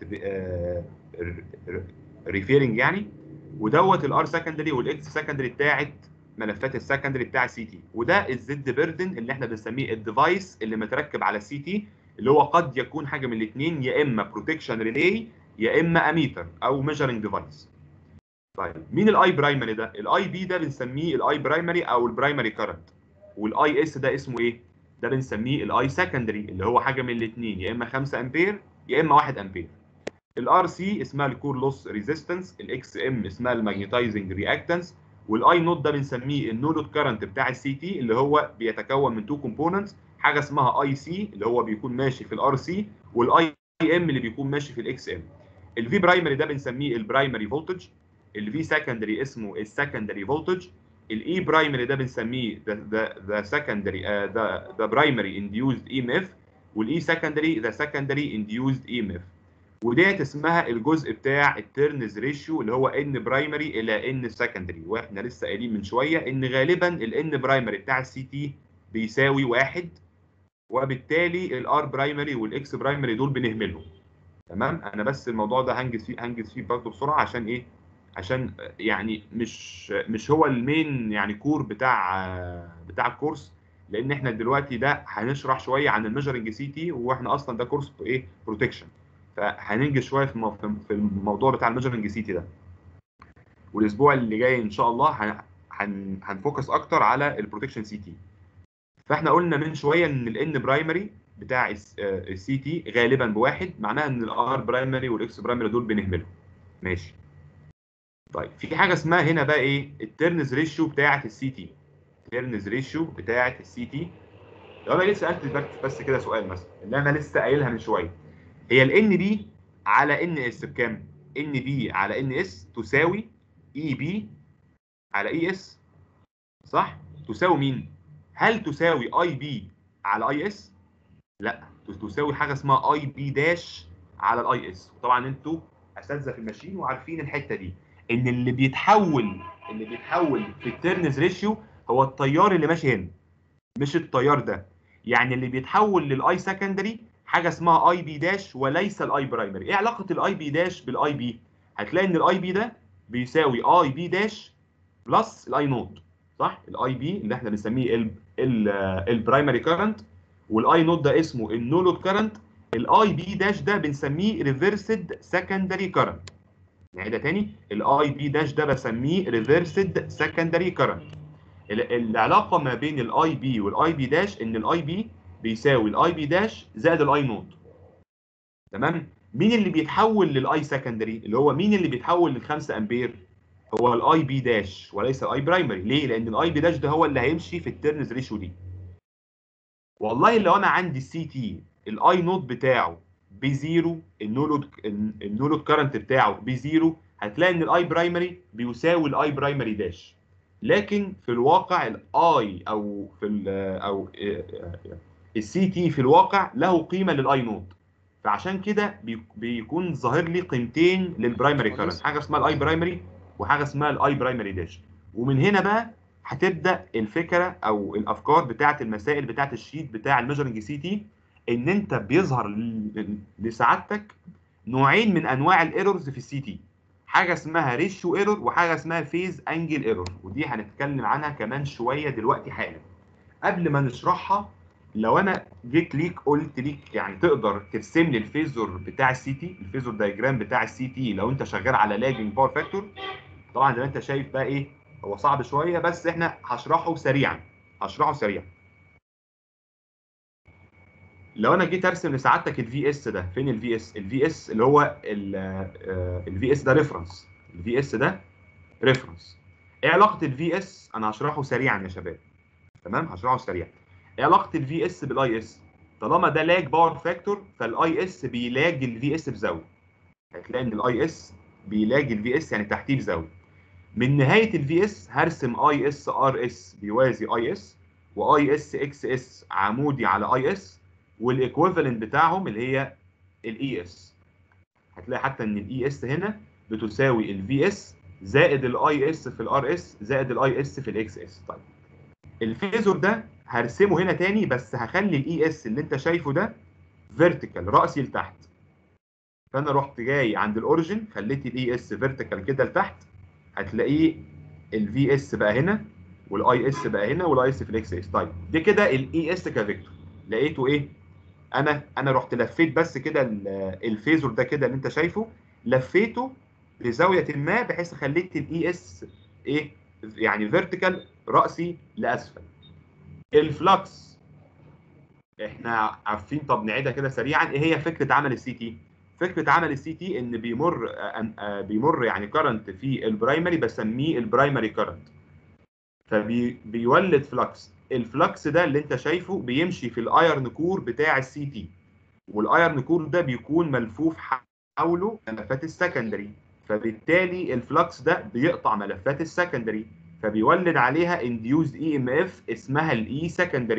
ريفيرنج يعني ودوت الار سكندري والاكس سكندري بتاعه ملفات السكندري بتاع السي تي وده الزد بيردن اللي احنا بنسميه الديفايس اللي متركب على السي تي اللي هو قد يكون حاجه من الاثنين يا اما بروتكشن ريلي يا اما اميتر او ميجرنج ديفايس طيب مين الاي برايمري ده الاي بي ده بنسميه الاي برايمري او البرايمري كارنت والاي اس ده اسمه ايه ده بنسميه الاي سكندري اللي هو حاجه من الاثنين يا اما 5 امبير يا اما 1 امبير الار سي اسمها الكور لوس ريزيستنس الاكس ام اسمها الماجنتايزنج رياكتنس والاي نوت ده بنسميه النودد كارنت بتاع السي تي اللي هو بيتكون من تو كومبوننتس حاجه اسمها اي سي اللي هو بيكون ماشي في الار سي والاي ام اللي بيكون ماشي في الاكس ام الفي برايمري ده بنسميه البرايمري فولتج الفي سكندري اسمه السكندري فولتج الاي برايمري ده بنسميه ذا ذا سكندري ذا ذا برايمري انديوزد اي ام اف والاي سكندري ذا سكندري انديوزد اي ام اف وديت اسمها الجزء بتاع التيرنز ريشيو اللي هو ان برايمري الى ان سكندري واحنا لسه قايلين من شويه ان غالبا الان برايمري بتاع السي تي بيساوي واحد وبالتالي الار برايمري والاكس برايمري دول بنهملهم تمام انا بس الموضوع ده هنجز فيه هنجز فيه برضه بسرعه عشان ايه عشان يعني مش مش هو المين يعني كور بتاع بتاع الكورس لان احنا دلوقتي ده هنشرح شويه عن الميجرنج سي تي واحنا اصلا ده كورس ايه بروتكشن فهننجز شويه في المو- في الموضوع بتاع الميجرنج سي تي ده والاسبوع اللي جاي ان شاء الله هن- هن هنفوكس اكتر على البروتكشن سي تي فاحنا قلنا من شويه ان الان برايمري بتاع السي تي غالبا بواحد معناها ان الار برايمري والاكس برايمري دول بنهملهم ماشي طيب في حاجه اسمها هنا بقى ايه التيرنز ريشيو بتاعه السي تي التيرنز ريشيو بتاعه السي تي لو انا جيت سالت بس- بس كده سؤال مثلا اللي انا لسه قايلها من شويه هي الان بي على ان اس بكام؟ ان بي على ان اس تساوي اي بي على اي اس صح؟ تساوي مين؟ هل تساوي اي بي على اي اس؟ لا تساوي حاجه اسمها اي بي داش على الاي اس وطبعا انتوا اساتذه في الماشين وعارفين الحته دي ان اللي بيتحول اللي بيتحول في التيرنز ريشيو هو التيار اللي ماشي هنا مش التيار ده يعني اللي بيتحول للاي سكندري حاجه اسمها اي بي داش وليس الاي برايمري ايه علاقه الاي بي داش بالاي بي هتلاقي ان الاي بي ده بيساوي اي بي داش بلس الاي نوت صح الاي بي اللي احنا بنسميه ال ال البرايمري كارنت والاي نوت ده اسمه النو لود كارنت الاي بي داش ده بنسميه ريفرسد سكندري كارنت نعيدها تاني الاي بي داش ده بسميه ريفرسد سكندري كارنت العلاقه ما بين الاي بي والاي بي داش ان الاي بي بيساوي الاي بي داش زائد الاي نوت تمام مين اللي بيتحول للاي سكندري اللي هو مين اللي بيتحول لل 5 امبير هو الاي بي داش وليس الاي برايمري ليه لان الاي بي داش ده هو اللي هيمشي في التيرنز ريشيو دي والله لو انا عندي السي تي الاي نوت بتاعه بزيرو النولود النولود كارنت بتاعه بزيرو هتلاقي ان الاي برايمري بيساوي الاي برايمري داش لكن في الواقع الاي او في ال او السي تي في الواقع له قيمه للاي نوت فعشان كده بي- بيكون ظاهر لي قيمتين للبرايمري كارنت حاجه اسمها الاي برايمري وحاجه اسمها الاي برايمري داش ومن هنا بقى هتبدا الفكره او الافكار بتاعه المسائل بتاعه الشيت بتاع الميجرنج سي تي ان انت بيظهر ل- لسعادتك نوعين من انواع الايرورز في السي تي حاجه اسمها ريشيو ايرور وحاجه اسمها فيز انجل ايرور ودي هنتكلم عنها كمان شويه دلوقتي حالا قبل ما نشرحها لو انا جيت ليك قلت ليك يعني تقدر ترسم لي الفيزور بتاع السي تي الفيزور دايجرام بتاع السي تي لو انت شغال على لاجنج باور فاكتور طبعا زي ما انت شايف بقى ايه هو صعب شويه بس احنا هشرحه سريعا هشرحه سريعا لو انا جيت ارسم لسعادتك الفي اس ده فين الفي اس الفي اس اللي هو الفي اس ده ريفرنس الفي اس ده ريفرنس ايه علاقه الفي اس انا هشرحه سريعا يا شباب تمام هشرحه سريعا ايه علاقه الفي اس بالاي اس طالما ده لاج باور فاكتور فالاي اس بيلاج الفي اس بزاويه هتلاقي ان الاي اس بيلاج الفي اس يعني تحتيه بزاويه من نهايه الفي اس هرسم اي اس ار اس بيوازي اي اس واي اس اكس اس عمودي على اي اس والايكويفالنت بتاعهم اللي هي الاي اس هتلاقي حتى ان الاي اس هنا بتساوي الفي اس زائد الاي اس في الار اس زائد الاي اس في الاكس اس طيب الفيزور ده هرسمه هنا تاني بس هخلي الاي اس اللي انت شايفه ده فيرتيكال راسي لتحت فانا رحت جاي عند الاوريجن خليت الاي اس فيرتيكال كده لتحت هتلاقيه الفي اس بقى هنا والاي اس بقى هنا والاي اس في الاكس اس طيب دي كده الاي اس كفيكتور لقيته ايه انا انا رحت لفيت بس كده ال- الفيزور ده كده اللي انت شايفه لفيته بزاويه ما بحيث خليت الاي اس ايه يعني فيرتيكال راسي لاسفل الفلكس احنا عارفين طب نعيدها كده سريعا ايه هي فكره عمل السي تي فكره عمل السي تي ان بيمر آه، آه، بيمر يعني كرنت في البرايمري بسميه البرايمري كرنت فبيولد فلكس الفلكس ده اللي انت شايفه بيمشي في الايرن كور بتاع السي تي والايرن كور ده بيكون ملفوف حوله ملفات السكندري فبالتالي الفلكس ده بيقطع ملفات السكندري فبيولد عليها انديوز اي ام اف اسمها الاي سكندري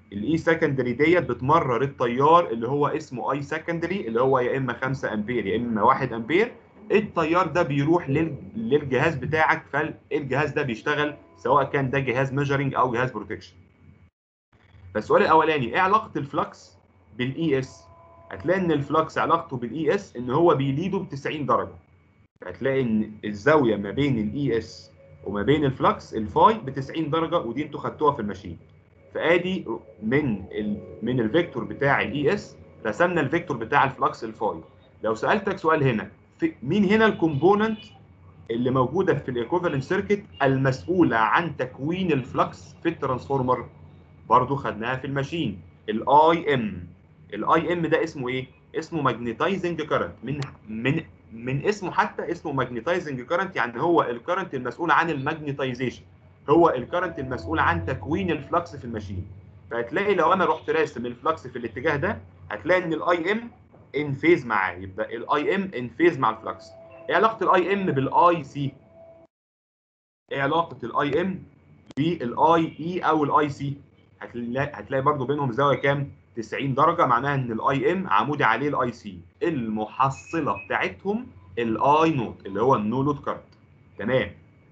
الاي سكندري ديت بتمرر التيار اللي هو اسمه اي سكندري اللي هو يا اما 5 امبير يا اما 1 امبير التيار ده بيروح لل... للجهاز بتاعك فالجهاز ده بيشتغل سواء كان ده جهاز ميجرنج او جهاز بروتكشن فالسؤال الاولاني ايه علاقه الفلكس بالاي اس هتلاقي ان الفلكس علاقته بالاي اس ان هو بيليده ب 90 درجه هتلاقي ان الزاويه ما بين الاي اس وما بين الفلكس الفاي ب 90 درجه ودي انتوا خدتوها في الماشين فادي من ال من الفيكتور بتاع الاي اس رسمنا الفيكتور بتاع الفلكس الفاي لو سالتك سؤال هنا في مين هنا الكومبوننت اللي موجوده في الايكوفالنت سيركت المسؤوله عن تكوين الفلكس في الترانسفورمر برضو خدناها في الماشين الاي ام الاي ام ده اسمه ايه اسمه ماجنتايزنج كارنت من من من اسمه حتى اسمه ماجنتايزنج كارنت يعني هو الكارنت المسؤول عن الماجنتايزيشن هو الكارنت المسؤول عن تكوين الفلكس في الماشين فهتلاقي لو انا رحت راسم الفلكس في الاتجاه ده هتلاقي ان الاي ام ان فيز معاه يبقى الاي ام ان فيز مع الفلكس ايه علاقه الاي ام بالاي سي ايه علاقه الاي ام بالاي اي او الاي سي هتلاقي هتلاقي برضو بينهم زاويه كام 90 درجه معناها ان الاي ام عمودي عليه الاي سي المحصله بتاعتهم الاي نوت اللي هو النو لود كارت تمام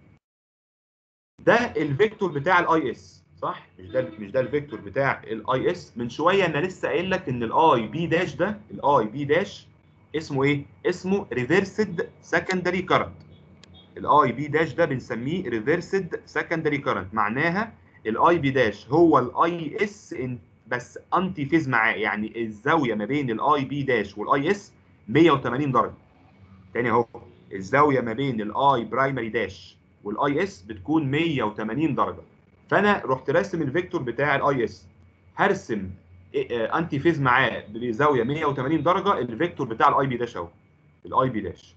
ده الفيكتور بتاع الاي اس صح مش ده مش ده الفيكتور بتاع الاي اس من شويه انا لسه قايل لك ان الاي بي داش ده الاي بي داش اسمه ايه اسمه ريفرسد سكندري كارنت الاي بي داش ده بنسميه ريفرسد سكندري كارنت معناها الاي بي داش هو الاي اس بس انتي فيز معاه يعني الزاويه ما بين الاي بي داش والاي اس 180 درجه تاني اهو الزاويه ما بين الاي برايمري داش والاي اس بتكون 180 درجه فانا رحت راسم الفيكتور بتاع الاي اس هرسم انتي فيز معاه بزاويه 180 درجه الفيكتور بتاع الاي بي داش اهو الاي بي داش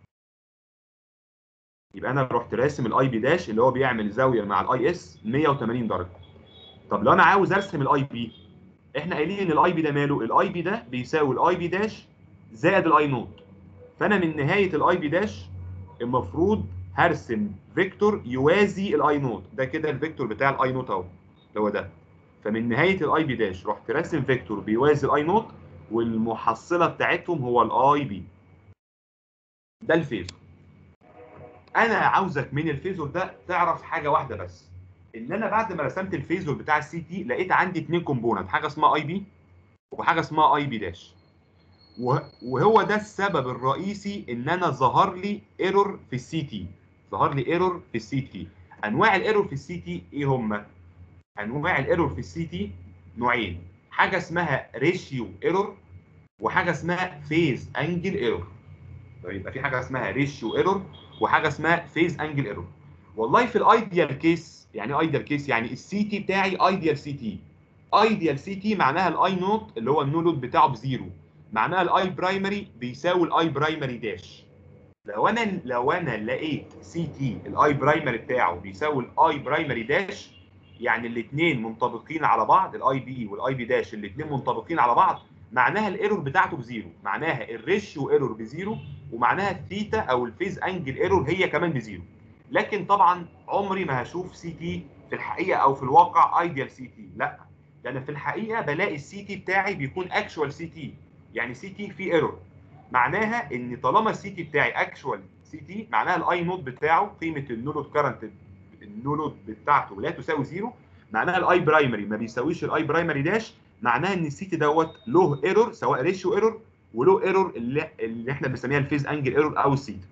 يبقى انا رحت راسم الاي بي داش اللي هو بيعمل زاويه مع الاي اس 180 درجه طب لو انا عاوز ارسم الاي بي احنا قايلين ان الاي بي ده ماله الاي بي ده بيساوي الاي بي داش زائد الاي نوت فانا من نهايه الاي بي داش المفروض هرسم فيكتور يوازي الاي نوت ده كده الفيكتور بتاع الاي نوت اهو اللي هو ده فمن نهايه الاي بي داش رحت راسم فيكتور بيوازي الاي نوت والمحصله بتاعتهم هو الاي بي ده الفيزور انا عاوزك من الفيزور ده تعرف حاجه واحده بس ان انا بعد ما رسمت الفيزور بتاع السي تي لقيت عندي اثنين كومبوننت حاجه اسمها اي بي وحاجه اسمها اي بي داش وهو ده السبب الرئيسي ان انا ظهر لي ايرور في السي تي ظهر لي ايرور في السي تي انواع الايرور في السي تي ايه هم انواع الايرور في السي تي نوعين حاجه اسمها ريشيو ايرور وحاجه اسمها فيز انجل ايرور يبقى في حاجه اسمها ريشيو ايرور وحاجه اسمها فيز انجل ايرور والله في الايديال كيس يعني ايه ايديال كيس يعني السي تي بتاعي ايديال سي تي ايديال سي تي معناها الاي نوت اللي هو النو لود بتاعه بزيرو معناها الاي برايمري بيساوي الاي برايمري داش لو انا لو انا لقيت سي تي الاي برايمري بتاعه بيساوي الاي برايمري داش يعني الاثنين منطبقين على بعض الاي بي والاي بي داش الاثنين منطبقين على بعض معناها الايرور بتاعته بزيرو معناها الريشيو ايرور بزيرو ومعناها الثيتا او الفيز انجل ايرور هي كمان بزيرو لكن طبعا عمري ما هشوف سي تي في الحقيقه او في الواقع ايديال سي تي لا ده انا في الحقيقه بلاقي السي تي بتاعي بيكون اكشوال سي تي يعني سي تي فيه ايرور معناها ان طالما السي تي بتاعي اكشوال سي تي معناها الاي نوت بتاعه قيمه النولود كارنت النولود بتاعته لا تساوي زيرو معناها الاي برايمري ما بيساويش الاي برايمري داش معناها ان السي تي دوت له ايرور سواء ريشيو ايرور وله ايرور اللي, اللي احنا بنسميها الفيز انجل ايرور او السيتا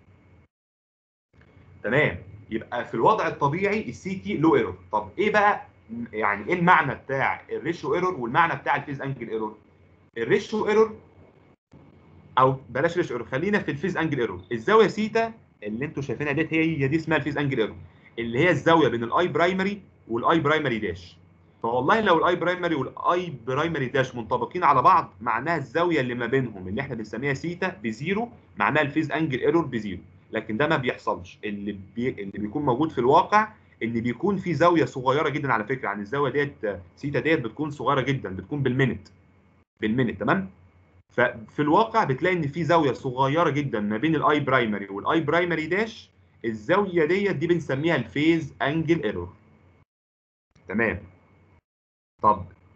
تمام يبقى في الوضع الطبيعي السي تي له ايرور طب ايه بقى يعني ايه المعنى بتاع الريشيو ايرور والمعنى بتاع الفيز انجل ايرور الريشيو ايرور او بلاش ريشيو ايرور خلينا في الفيز انجل ايرور الزاويه سيتا اللي انتوا شايفينها ديت هي هي دي اسمها الفيز انجل ايرور اللي هي الزاويه بين الاي برايمري والاي برايمري داش فوالله لو الاي برايمري والاي برايمري داش منطبقين على بعض معناها الزاويه اللي ما بينهم اللي احنا بنسميها سيتا بزيرو معناها الفيز انجل ايرور بزيرو لكن ده ما بيحصلش اللي بي... اللي بيكون موجود في الواقع ان بيكون في زاويه صغيره جدا على فكره يعني الزاويه ديت سيتا ديت بتكون صغيره جدا بتكون بالمينت بالمينت تمام ففي الواقع بتلاقي ان في زاويه صغيره جدا ما بين الاي برايمري والاي برايمري داش الزاويه ديت دي بنسميها الفيز انجل ايرور تمام طب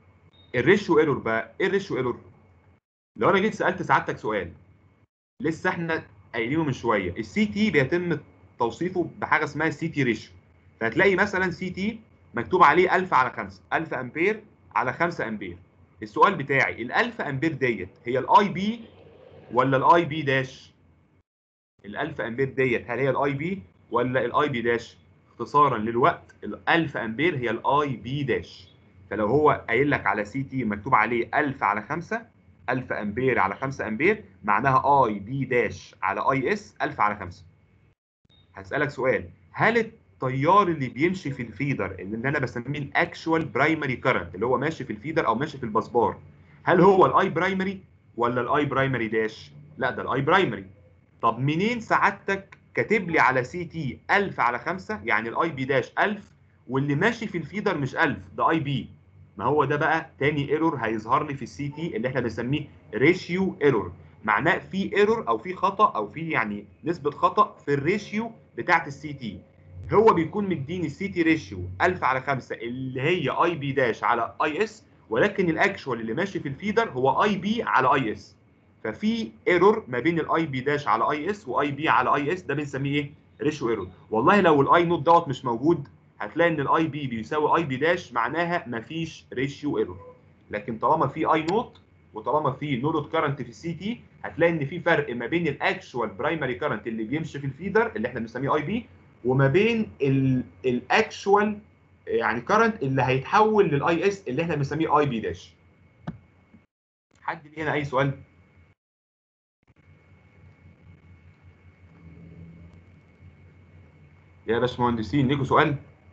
الريشيو ايرور بقى ايه الريشيو ايرور لو انا جيت سالت سعادتك سؤال لسه احنا قايلينه من شويه السي تي بيتم توصيفه بحاجه اسمها السي تي ريشيو فهتلاقي مثلا سي تي مكتوب عليه 1000 على 5 1000 امبير على 5 امبير السؤال بتاعي ال 1000 امبير ديت هي الاي بي ولا الاي بي داش ال 1000 امبير ديت هل هي الاي بي ولا الاي بي داش اختصارا للوقت ال 1000 امبير هي الاي بي داش فلو هو قايل لك على سي تي مكتوب عليه 1000 على 5 1000 امبير على 5 امبير معناها اي بي داش على اي اس 1000 على 5 هسألك سؤال هل التيار اللي بيمشي في الفيدر اللي انا بسميه الاكشوال برايمري كارنت اللي هو ماشي في الفيدر او ماشي في البسبار هل هو الاي برايمري ولا الاي برايمري داش لا ده الاي برايمري طب منين سعادتك كاتب لي على سي تي 1000 على 5 يعني الاي بي داش 1000 واللي ماشي في الفيدر مش 1000 ده اي بي ما هو ده بقى تاني ايرور هيظهر لي في السي تي اللي احنا بنسميه ريشيو ايرور معناه في ايرور او في خطا او في يعني نسبه خطا في الريشيو بتاعت السي تي هو بيكون مديني السي تي ريشيو 1000 على 5 اللي هي اي بي داش على اي اس ولكن الاكشوال اللي ماشي في الفيدر هو اي بي على اي اس ففي ايرور ما بين الاي بي داش على اي اس واي بي على اي اس ده بنسميه ايه؟ ريشيو ايرور والله لو الاي نوت دوت مش موجود هتلاقي ان الاي بي بيساوي اي بي داش معناها مفيش ريشيو ايرور لكن طالما في اي نوت وطالما في نودد كارنت في السي تي هتلاقي ان في فرق ما بين الاكشوال برايمري كارنت اللي بيمشي في الفيدر اللي احنا بنسميه اي بي وما بين الاكشوال يعني كارنت اللي هيتحول للاي اس اللي احنا بنسميه اي بي داش حد ليه هنا اي سؤال يا باشمهندسين ليكوا سؤال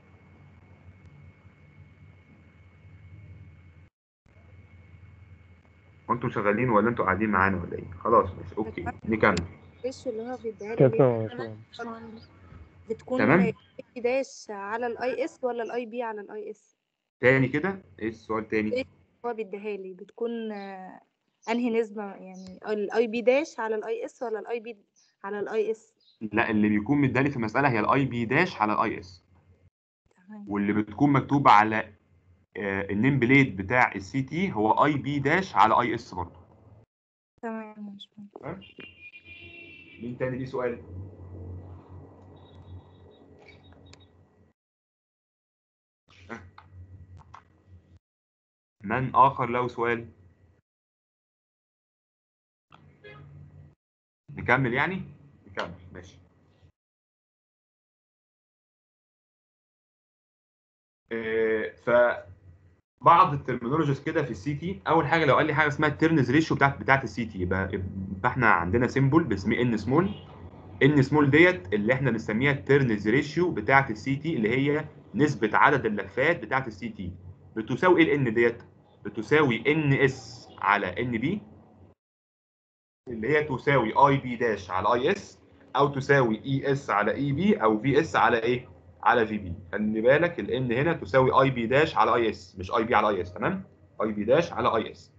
وانتم شغالين ولا انتوا قاعدين معانا ولا ايه خلاص ماشي اوكي نكمل الداش اللي هو بيديها كده لي تمام. بتكون تمام. اي داش على الاي اس ولا الاي بي على الاي اس تاني كده ايه السؤال تاني هو بيديها لي بتكون آه، انهي نسبة يعني الاي بي داش على الاي اس ولا الاي بي على الاي اس لا اللي بيكون مدالي في المساله هي الاي بي داش على الاي اس تمام واللي بتكون مكتوبه على آه، النيم بليد بتاع السي تي هو اي بي داش على اي اس برضه تمام مش مهم. مين تاني ليه سؤال آه. من اخر له سؤال نكمل يعني نكمل ماشي آه، ف بعض الترمينولوجيز كده في السي تي اول حاجه لو قال لي حاجه اسمها التيرنز ريشيو بتاعت بتاعت السي تي يبقى يبقى احنا عندنا سيمبل باسمه ان سمول ان سمول ديت اللي احنا بنسميها التيرنز ريشيو بتاعت السي تي اللي هي نسبه عدد اللفات بتاعت السي تي بتساوي ايه الان ديت بتساوي ان اس على ان بي اللي هي تساوي اي بي داش على اي اس او تساوي اي اس على اي بي او في اس على ايه على في بي خلي بالك الان هنا تساوي اي بي داش على اي اس مش اي بي على اي اس تمام اي بي داش على اي اس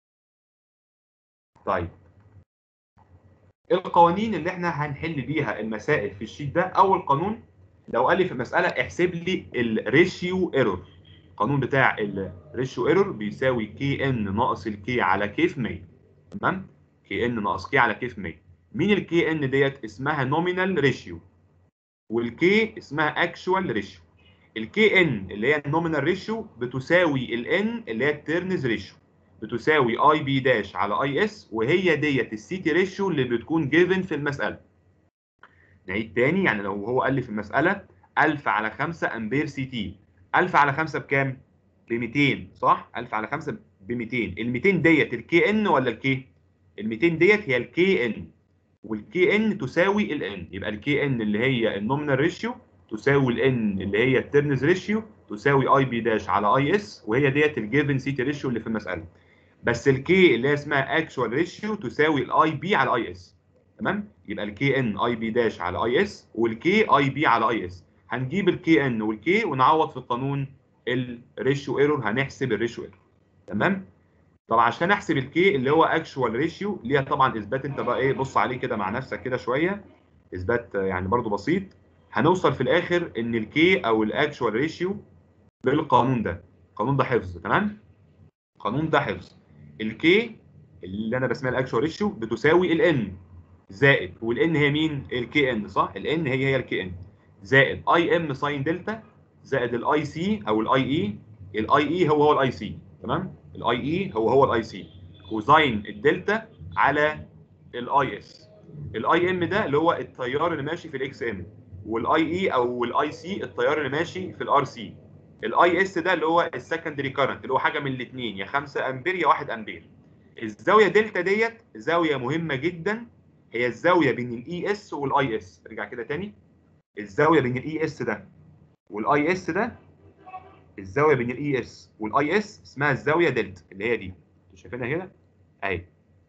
طيب القوانين اللي احنا هنحل بيها المسائل في الشيت ده اول قانون لو قال لي في المساله احسب لي الريشيو ايرور القانون بتاع الريشيو ايرور بيساوي كي ان ناقص الكي على كي في 100 تمام كي ان ناقص كي على كي في 100 مين الكي ان ديت اسمها نومينال ريشيو والكي اسمها اكشوال ريشيو الكي ان اللي هي النومينال ريشيو بتساوي الان اللي هي التيرنز ريشيو بتساوي اي بي داش على اي اس وهي ديت السي تي ريشيو اللي بتكون جيفن في المساله نعيد تاني يعني لو هو قال لي في المساله 1000 على 5 امبير سي تي 1000 على 5 بكام ب 200 صح 1000 على 5 ب 200 ال 200 ديت الكي ان ولا الكي ال 200 ديت هي الكي ان والكي ان تساوي الان يبقى الكي ان اللي هي النومينال ريشيو تساوي الان اللي هي التيرنز ريشيو تساوي اي بي داش على اي اس وهي ديت الجيفن سي تي ريشيو اللي في المساله بس الكي اللي هي اسمها اكشوال ريشيو تساوي الاي بي على اي اس تمام يبقى الكي ان اي بي داش على اي اس والكي اي بي على اي اس هنجيب الكي ان والكي ونعوض في القانون الريشيو ايرور هنحسب الريشيو ايرور تمام طب عشان احسب الكي اللي هو اكشوال ريشيو ليها طبعا اثبات انت بقى ايه بص عليه كده مع نفسك كده شويه اثبات آه، يعني برضو بسيط هنوصل في الاخر ان الكي او الاكشوال ريشيو بالقانون ده القانون ده حفظ تمام القانون ده حفظ الكي اللي انا بسميها الاكشوال ريشيو بتساوي الان زائد والان هي مين الكي ان صح الان هي هي الكي ان زائد اي ام ساين دلتا زائد الاي سي او الاي اي الاي اي هو هو الاي سي تمام الاي اي هو هو الاي سي كوزاين الدلتا على الاي اس الاي ام ده اللي هو التيار اللي ماشي في الاكس ام والاي اي او الاي سي التيار اللي ماشي في الار سي الاي اس ده اللي هو السكندري كارنت اللي هو حاجه من الاثنين يا 5 امبير يا 1 امبير الزاويه دلتا ديت زاويه مهمه جدا هي الزاويه بين الاي اس والاي اس ارجع كده تاني الزاويه بين الاي اس ده والاي اس ده الزاويه بين الاي اس والاي اس اسمها الزاويه دلتا اللي هي دي انتوا شايفينها هنا اهي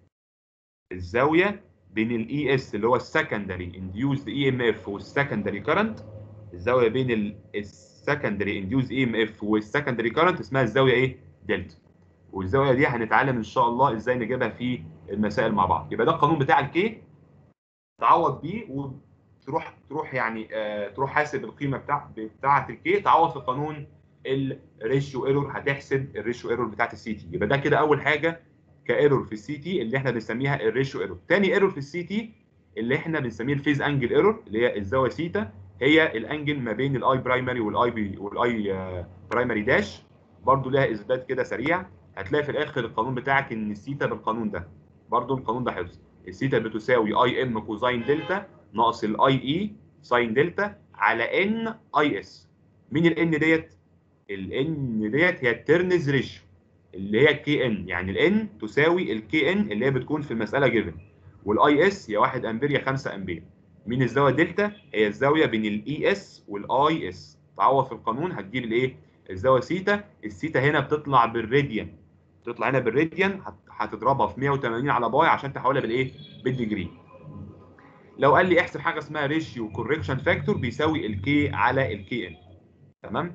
الزاويه بين الاي اس اللي هو السكندري انديوزد اي ام اف والسكندري كارنت الزاويه بين السكندري انديوزد اي ام اف والسكندري كارنت اسمها الزاويه ايه دلتا والزاويه دي هنتعلم ان شاء الله ازاي نجيبها في المسائل مع بعض يبقى ده القانون بتاع الكي تعوض بيه وتروح تروح يعني آه تروح حاسب القيمه بتاع بتاعه الكي تعوض في قانون الريشيو ايرور هتحسب الريشيو ايرور بتاعه السي تي يبقى ده كده اول حاجه كايرور في السي تي اللي احنا بنسميها الريشيو ايرور تاني ايرور في السي تي اللي احنا بنسميه الفيز انجل ايرور اللي هي الزاويه سيتا هي الانجل ما بين الاي برايمري والاي بي والاي برايمري داش برضو لها اثبات كده سريع هتلاقي في الاخر القانون بتاعك ان السيتا بالقانون ده برضو القانون ده حفظ السيتا بتساوي اي ام كوزاين دلتا ناقص الاي اي ساين دلتا على ان اي اس مين الان ديت الان ديت هي الترنز ريشيو اللي هي كي ان يعني الان تساوي الكي ان اللي هي بتكون في المساله جيفن والاي اس يا 1 امبير يا 5 امبير مين الزاويه دلتا هي الزاويه بين الاي اس والاي اس تعوض في القانون هتجيب الايه الزاويه سيتا السيتا هنا بتطلع بالراديان تطلع هنا بالراديان هتضربها في 180 على باي عشان تحولها بالايه بالديجري لو قال لي احسب حاجه اسمها ريشيو كوركشن فاكتور بيساوي الكي على الكي ان تمام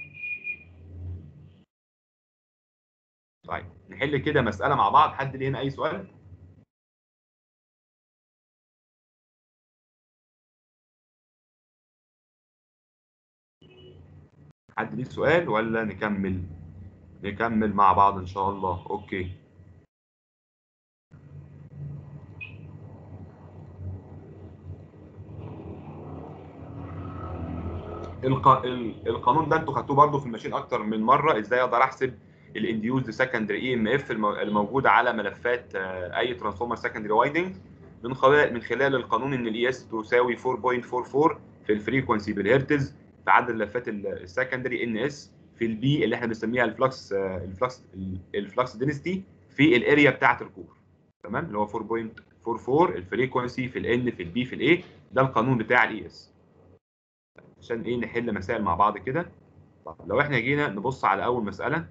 طيب نحل كده مساله مع بعض حد ليه هنا اي سؤال حد ليه سؤال ولا نكمل نكمل مع بعض ان شاء الله اوكي الق... القانون ده انتوا خدتوه برضه في الماشين اكتر من مره ازاي اقدر احسب الانديوزد سكندري اي ام اف الموجوده على ملفات اي ترانسفورمر سكندري وايندنج من خلال من خلال القانون ان الاي اس تساوي 4.44 في الفريكونسي بالهرتز في عدد ملفات السكندري ان اس في البي اللي احنا بنسميها الفلكس الفلكس الفلكس دينستي في الاريا بتاعه الكور تمام اللي هو 4.44 الفريكونسي في الان في البي في الاي ده القانون بتاع الاي اس عشان ايه نحل مسائل مع بعض كده طب لو احنا جينا نبص على اول مساله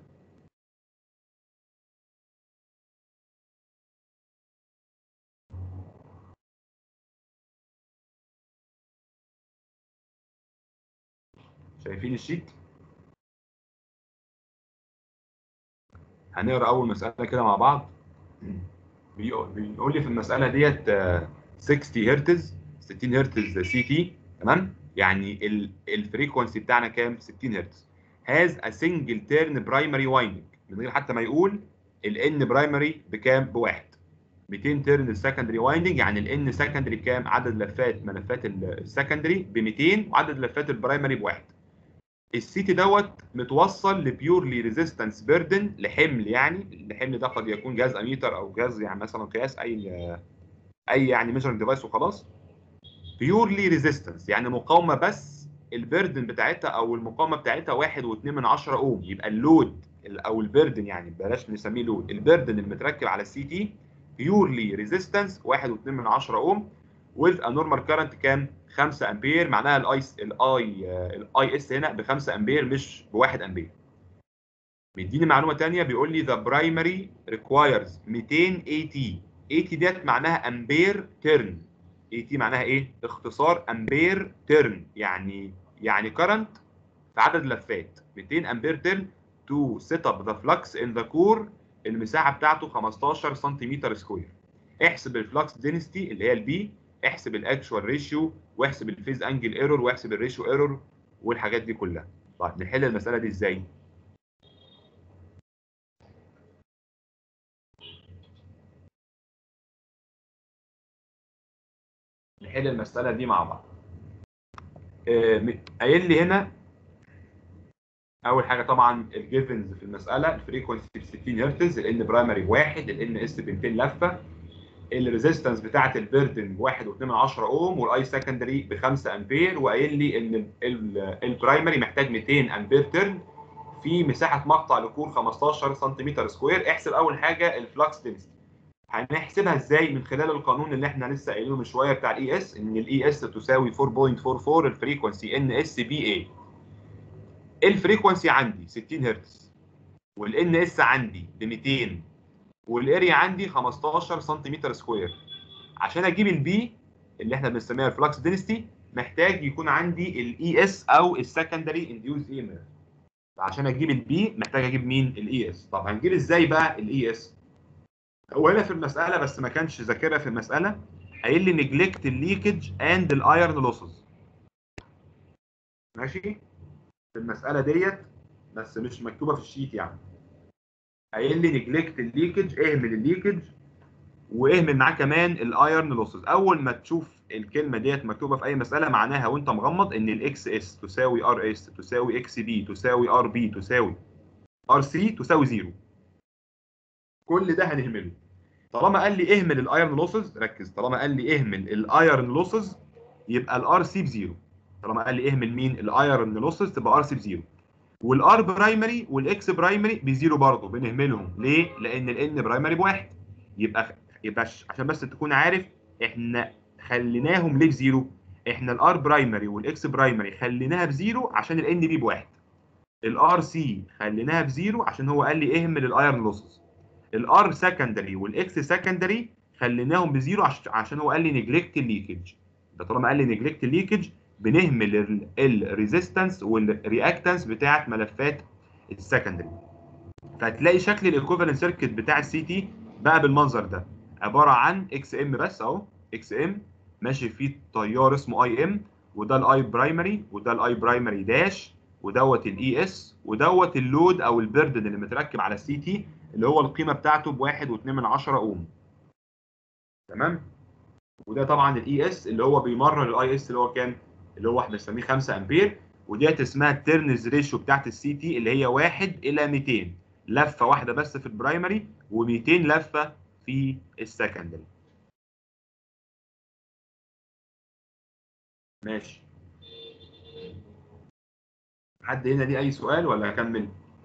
شايفين الشيت هنقرا اول مساله كده مع بعض بيقول لي في المساله ديت 60 هرتز 60 هرتز سي تي تمام يعني الفريكونسي بتاعنا كام 60 هرتز هاز ا سنجل تيرن برايمري وايندنج من غير حتى ما يقول الان برايمري بكام بواحد 200 تيرن السكندري وايندنج يعني الان سكندري بكام عدد لفات ملفات السكندري ب 200 وعدد لفات البرايمري بواحد السيتي دوت متوصل لبيورلي ريزيستنس بيردن لحمل يعني الحمل ده قد يكون جهاز اميتر او جهاز يعني مثلا قياس اي اي يعني ميجرنج ديفايس وخلاص بيورلي ريزيستنس يعني مقاومه بس البيردن بتاعتها او المقاومه بتاعتها 1.2 من 10 اوم يبقى اللود او البيردن يعني بلاش نسميه لود البيردن المتركب على السي تي بيورلي ريزيستنس 1.2 من 10 اوم with a normal current كام 5 امبير معناها الاي الاي الاي اس هنا ب 5 امبير مش ب 1 امبير مديني معلومه ثانيه بيقول لي the primary requires 200 اي تي اي تي ديت معناها امبير تيرن اي تي معناها ايه اختصار امبير تيرن يعني يعني كرنت في عدد لفات 200 امبير تيرن تو سيت اب ذا فلكس ان ذا كور المساحه بتاعته 15 سنتيمتر سكوير احسب الفلكس دينستي اللي هي البي احسب الاكشوال ريشيو واحسب الفيز انجل ايرور واحسب الريشيو ايرور والحاجات دي كلها طيب نحل المساله دي ازاي نحل المساله دي مع بعض آه، م- قايل لي هنا اول حاجه طبعا الجيفنز في المساله الفريكونسي ب 60 هرتز الان برايمري بواحد الان اس ب 200 لفه الريزيستنس بتاعه البيردن ب 1.2 اوم والاي سكندري ب 5 امبير وقايل لي ان ال- ال- البرايمري محتاج 200 امبير ترن في مساحه مقطع لكور 15 سنتيمتر سكوير احسب اول حاجه الفلكس دنسيتي هنحسبها ازاي من خلال القانون اللي احنا لسه قايلينه من شويه بتاع الاي اس ان الاي اس تساوي 4.44 الفريكونسي ان اس بي اي الفريكونسي عندي 60 هرتز والان اس عندي ب 200 والاريا عندي 15 سنتيمتر سكوير عشان اجيب البي اللي احنا بنسميها الفلكس دنسيتي محتاج يكون عندي الاي اس او السكندري انديوز اي ام عشان اجيب البي محتاج اجيب مين الاي اس طب هنجيب ازاي بقى الاي اس هو هنا في المساله بس ما كانش ذاكرها في المساله قايل لي نجلكت الليكج اند الايرن لوسز ماشي في المساله ديت بس مش مكتوبه في الشيت يعني قايل لي نجلكت الليكج اهمل الليكج واهمل معاه كمان الايرن لوسز اول ما تشوف الكلمه ديت مكتوبه في اي مساله معناها وانت مغمض ان الاكس اس تساوي ار اس تساوي اكس بي تساوي ار بي تساوي ار سي تساوي زيرو كل ده هنهمله طالما قال لي اهمل الايرن لوسز ركز طالما قال لي اهمل الايرن لوسز يبقى الار سي بزيرو طالما قال لي اهمل مين الايرن لوسز تبقى ار سي بزيرو والار برايمري والاكس برايمري بزيرو برضه بنهملهم ليه؟ لان الان برايمري بواحد يبقى يبقى ش- عشان بس تكون عارف احنا خليناهم ليه بزيرو؟ احنا الار برايمري والاكس برايمري خليناها بزيرو عشان الان بي بواحد الار سي خليناها بزيرو عشان هو قال لي اهمل الايرن لوسز الار سكندري والاكس سكندري خليناهم بزيرو عش- عشان هو قال لي نجلكت الليكج ده طالما قال لي نجلكت الليكج بنهمل الريزيستنس والرياكتنس بتاعت ملفات السكندري فهتلاقي شكل الايكوفالنت سيركت بتاع السي تي بقى بالمنظر ده عباره عن اكس ام بس اهو اكس ام ماشي فيه تيار اسمه اي ام وده الاي برايمري وده الاي برايمري داش ودوت الاي اس ودوت اللود او البردن اللي متركب على السي تي اللي هو القيمه بتاعته ب 1.2 اوم تمام وده طبعا الاي اس اللي هو بيمرر الاي اس اللي هو كام اللي هو احنا بنسميه 5 امبير وديت اسمها التيرنز ريشيو بتاعت السي تي اللي هي 1 الى 200 لفه واحده بس في البرايمري و200 لفه في السكندري ماشي حد هنا ليه اي سؤال ولا اكمل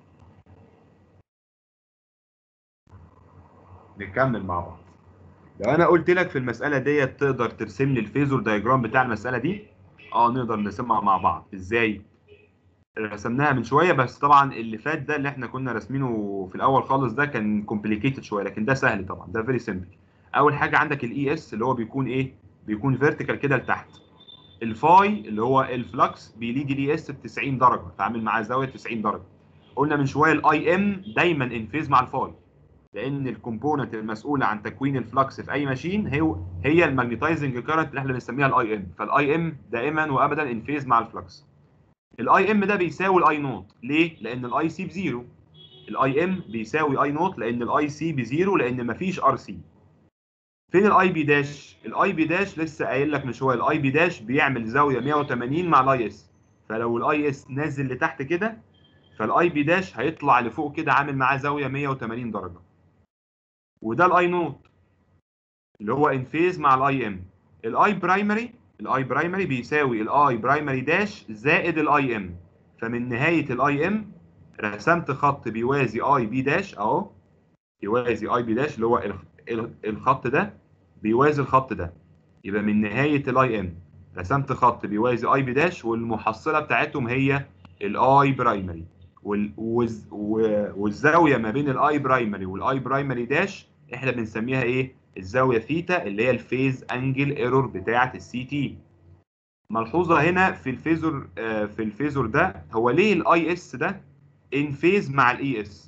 نكمل مع بعض لو انا قلت لك في المساله ديت تقدر ترسم لي الفيزور دايجرام بتاع المساله دي اه نقدر نرسمها مع بعض ازاي رسمناها من شويه بس طبعا اللي فات ده اللي احنا كنا راسمينه في الاول خالص ده كان كومبليكيتد شويه لكن ده سهل طبعا ده فيري سيمبل اول حاجه عندك الاي اس اللي هو بيكون ايه بيكون فيرتيكال كده لتحت الفاي اللي هو الفلكس بيليد الاي اس ب 90 درجه تعامل معاه زاويه 90 درجه قلنا من شويه الاي ام دايما ان فيز مع الفاي لان الكومبوننت المسؤوله عن تكوين الفلكس في اي ماشين هي هي الماجنتايزنج كارنت اللي احنا بنسميها الاي ام فالاي ام دائما وابدا ان فيز مع الفلكس الاي ام ده بيساوي الاي نوت ليه لان الاي سي بزيرو الاي ام بيساوي اي نوت لان الاي سي بزيرو لان مفيش ار سي فين الاي بي داش الاي بي داش لسه قايل لك من شويه الاي بي داش بيعمل زاويه 180 مع الاي اس فلو الاي اس نازل لتحت كده فالاي بي داش هيطلع لفوق كده عامل معاه زاويه 180 درجه وده الاي نوت اللي هو ان فيز مع الاي ام الاي برايمري الاي برايمري بيساوي الاي برايمري داش زائد الاي ام فمن نهايه الاي ام رسمت خط بيوازي اي بي داش اهو يوازي اي بي داش اللي هو ال- ال- الخط ده بيوازي الخط ده يبقى من نهايه الاي ام رسمت خط بيوازي اي بي داش والمحصله بتاعتهم هي الاي برايمري وال- والز- و- والزاويه ما بين الاي برايمري والاي برايمري داش احنا بنسميها ايه الزاويه ثيتا اللي هي الفيز انجل ايرور بتاعه السي تي ملحوظه هنا في الفيزور آه، في الفيزور ده هو ليه الاي اس ده ان فيز مع الاي اس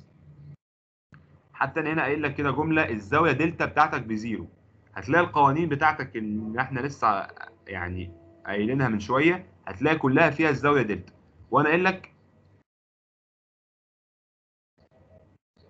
حتى أنا هنا قايل لك كده جمله الزاويه دلتا بتاعتك بزيرو هتلاقي القوانين بتاعتك اللي احنا لسه يعني قايلينها من شويه هتلاقي كلها فيها الزاويه دلتا وانا قايل لك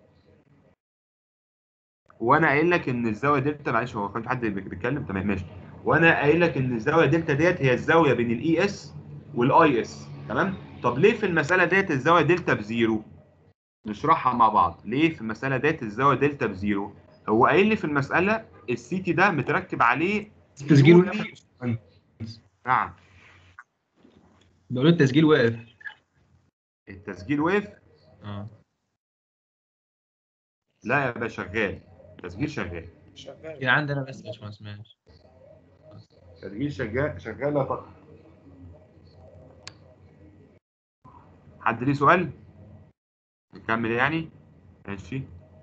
وانا قايل لك ان الزاويه دلتا معلش هو كان في حد بيتكلم تمام ماشي وانا قايل لك ان الزاويه دلتا ديت هي الزاويه بين الاي اس والاي اس تمام طب ليه في المساله ديت الزاويه دلتا بزيرو نشرحها مع بعض ليه في المساله ديت الزاويه دلتا بزيرو هو قايل لي في المساله السي تي ده متركب عليه التسجيل purely- واقف نعم بقول التسجيل واقف التسجيل وقف اه لا يا باشا شغال التسجيل شغال شغال كده عندنا بس مش ما سمعش التسجيل شغال شغال يا طارق حد ليه سؤال نكمل يعني ماشي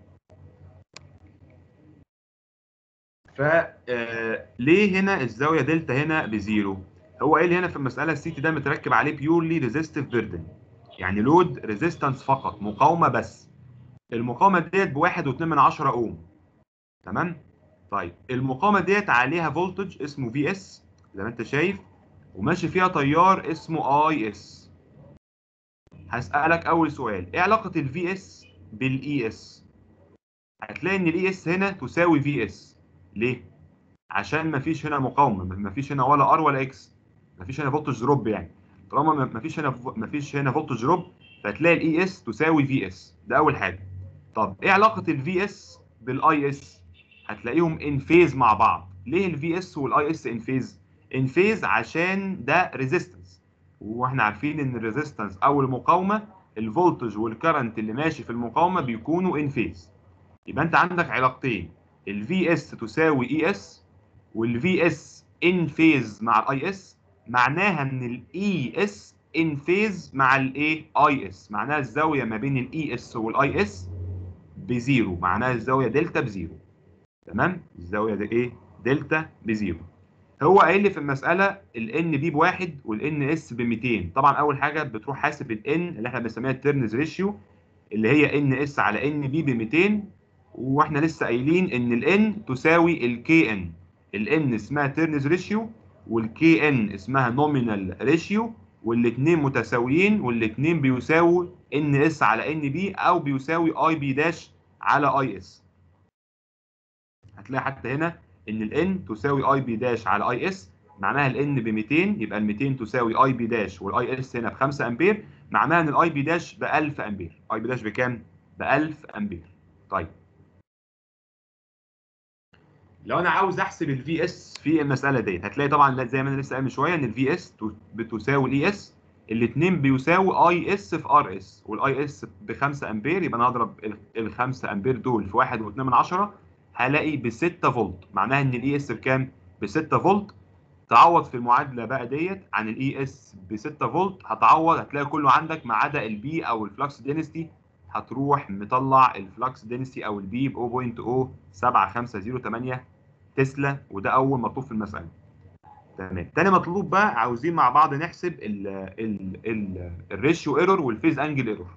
ف آه، ليه هنا الزاويه دلتا هنا بزيرو هو قايل هنا في المساله السيتي ده متركب عليه بيورلي ريزيستيف بيردن يعني لود ريزيستنس فقط مقاومه بس المقاومه ديت بواحد واتنين من عشرة اوم تمام طيب المقاومه ديت عليها فولتج اسمه في اس زي ما انت شايف وماشي فيها تيار اسمه اي اس هسألك أول سؤال إيه علاقة الفي اس بالاي اس؟ هتلاقي إن الاي اس هنا تساوي في اس ليه؟ عشان مفيش هنا مقاومة مفيش هنا ولا ار ولا اكس مفيش هنا فولتج دروب يعني طالما م- مفيش هنا مفيش هنا فولتج دروب فهتلاقي الاي اس تساوي في اس ده أول حاجة طب إيه علاقة الفي اس بالاي اس؟ هتلاقيهم ان فيز مع بعض ليه الفي اس والاي اس ان فيز؟ ان فيز عشان ده ريزيستنس واحنا عارفين ان الريزيستنس او المقاومه الفولتج والكرنت اللي ماشي في المقاومه بيكونوا ان فيز يبقى انت عندك علاقتين الفي اس تساوي اي اس والفي اس ان فيز مع الاي اس معناها ان الاي اس ان فيز مع الايه اي اس معناها الزاويه ما بين الاي اس والاي اس بزيرو معناها الزاويه دلتا بزيرو تمام الزاويه دي ايه دلتا بزيرو هو قايل لي في المساله الان بي بواحد والان اس ب 200 طبعا اول حاجه بتروح حاسب الان اللي احنا بنسميها التيرنز ريشيو اللي هي ان اس على ان بي ب 200 واحنا لسه قايلين ان الان تساوي الكي ان الان اسمها تيرنز ريشيو والكي ان اسمها نومينال ريشيو والاثنين متساويين والاثنين بيساووا ان اس على ان بي او بيساوي اي بي داش على اي اس هتلاقي حتى هنا ان الان تساوي اي بي داش على اي اس معناها الان ب 200 يبقى ال 200 تساوي اي بي داش والاي اس هنا ب 5 امبير معناها ان الاي بي داش ب 1000 امبير اي بي داش بكام؟ ب 1000 امبير طيب لو انا عاوز احسب الفي اس في المساله ديت هتلاقي طبعا زي ما انا لسه قايل من شويه ان الفي اس بتساوي الاي اس الاثنين بيساوي اي اس في ار اس والاي اس ب 5 امبير يبقى انا هضرب ال 5 امبير دول في 1.2 من عشرة هلاقي ب 6 فولت معناها ان الاي اس بكام؟ ب 6 فولت تعوض في المعادله بقى ديت عن الاي اس ب 6 فولت هتعوض هتلاقي كله عندك ما عدا البي او الفلكس دينستي هتروح مطلع الفلكس دينستي او البي ب 0.07508 تسلا وده اول مطلوب في المساله تمام تاني مطلوب بقى عاوزين مع بعض نحسب ال ال ال الريشيو ايرور والفيز انجل ايرور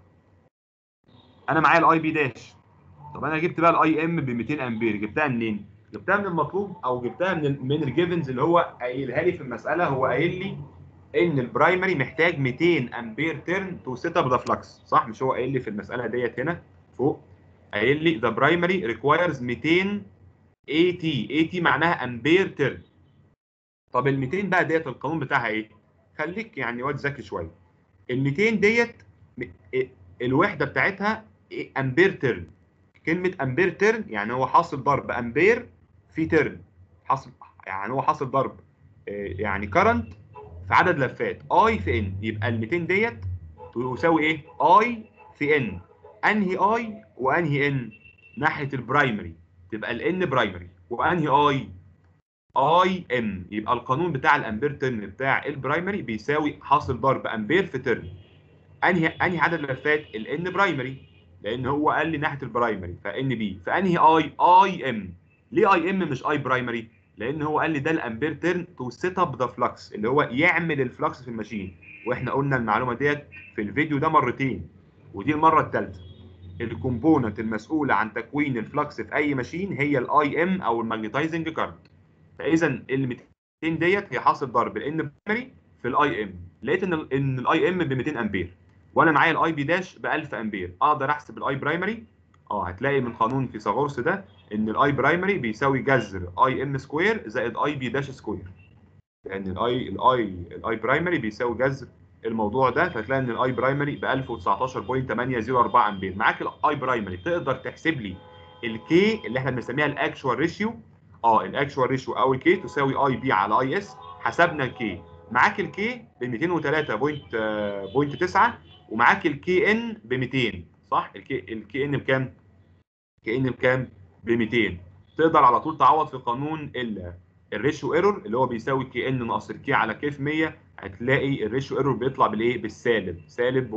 انا معايا الاي بي داش طب انا جبت بقى الاي ام ب 200 امبير جبتها منين جبتها من المطلوب او جبتها من ال- من الجيفنز اللي هو قايلها لي في المساله هو قايل لي ان البرايمري محتاج 200 امبير تيرن تو سيت اب ذا فلكس صح مش هو قايل لي في المساله ديت هنا فوق قايل لي ذا برايمري ريكوايرز 200 اي تي اي تي معناها امبير تيرن طب ال 200 بقى ديت القانون بتاعها ايه خليك يعني واد ذكي شويه ال 200 ديت م- إيه- الوحده بتاعتها إيه؟ امبير تيرن كلمه امبير تيرن يعني هو حاصل ضرب امبير في تيرن حاصل يعني هو حاصل ضرب إيه، يعني كرنت في عدد لفات اي في ان يبقى ال 200 ديت تساوي ايه اي في ان انهي اي وانهي ان ناحيه البرايمري تبقى الان برايمري وانهي اي اي ام يبقى القانون بتاع الامبير تيرن بتاع البرايمري بيساوي حاصل ضرب امبير في تيرن انهي انهي عدد لفات الان برايمري لان هو قال لي ناحيه البرايمري فان بي فانهي اي اي ام ليه اي ام مش اي برايمري لان هو قال لي ده الامبير تيرن تو سيت اب ذا فلكس اللي هو يعمل الفلكس في الماشين واحنا قلنا المعلومه ديت في الفيديو ده مرتين ودي المره الثالثه الكومبوننت المسؤوله عن تكوين الفلكس في اي ماشين هي الاي ام او الماجنتايزنج كارنت فاذا ال 200 ديت هي حاصل ضرب الان برايمري في الاي ام لقيت ان ال ان الاي ام ب 200 امبير وانا معايا الاي بي داش ب 1000 امبير اقدر احسب الاي برايمري اه هتلاقي من قانون فيثاغورس ده ان الاي برايمري بيساوي جذر اي ام سكوير زائد اي بي داش سكوير لان الاي الاي الاي برايمري بيساوي جذر الموضوع ده فتلاقي ان الاي برايمري ب 1019.804 امبير معاك الاي برايمري تقدر تحسب لي الكي اللي احنا بنسميها الاكشوال ريشيو اه الاكشوال ريشيو او الكي تساوي اي بي على اي اس حسبنا الكي معاك الكي ب 203.9 ومعاك الكي ان ب 200 صح الكي الكي ان بكام كي ان بكام ب 200 تقدر على طول تعوض في قانون ال الريشيو ايرور اللي هو بيساوي كي ان ناقص الكي على كي في 100 هتلاقي الريشيو ايرور بيطلع بالايه بالسالب سالب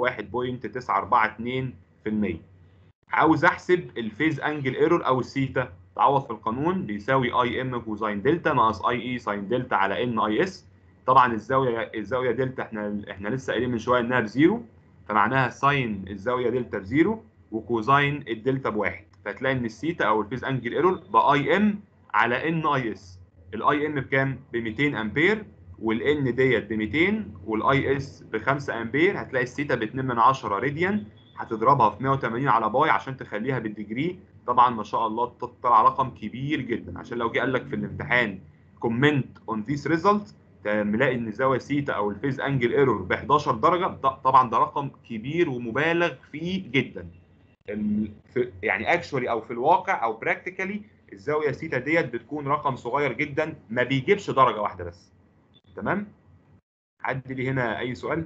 1.942% عاوز احسب الفيز انجل ايرور او السيتا تعوض في القانون بيساوي اي ام كوزين دلتا ناقص اي اي ساين دلتا على ان اي اس طبعا الزاويه الزاويه دلتا احنا احنا لسه قايلين من شويه انها بزيرو فمعناها ساين الزاويه دلتا بزيرو وكوزين الدلتا بواحد فتلاقي ان السيتا او الفيز انجل ايرور باي ام على ان اي اس الاي ام بكام؟ ب 200 امبير والان ديت ب 200 والاي اس ب 5 امبير هتلاقي السيتا ب 2 من 10 راديان هتضربها في 180 على باي عشان تخليها بالديجري طبعا ما شاء الله تطلع رقم كبير جدا عشان لو جه قال لك في الامتحان كومنت اون ذيس ريزلت ملاقي ان زاويه سيتا او الفيز انجل ايرور ب 11 درجه ده طبعا ده رقم كبير ومبالغ فيه جدا ال- في- يعني اكشولي او في الواقع او براكتيكالي الزاويه سيتا ديت بتكون رقم صغير جدا ما بيجيبش درجه واحده بس تمام حد لي هنا اي سؤال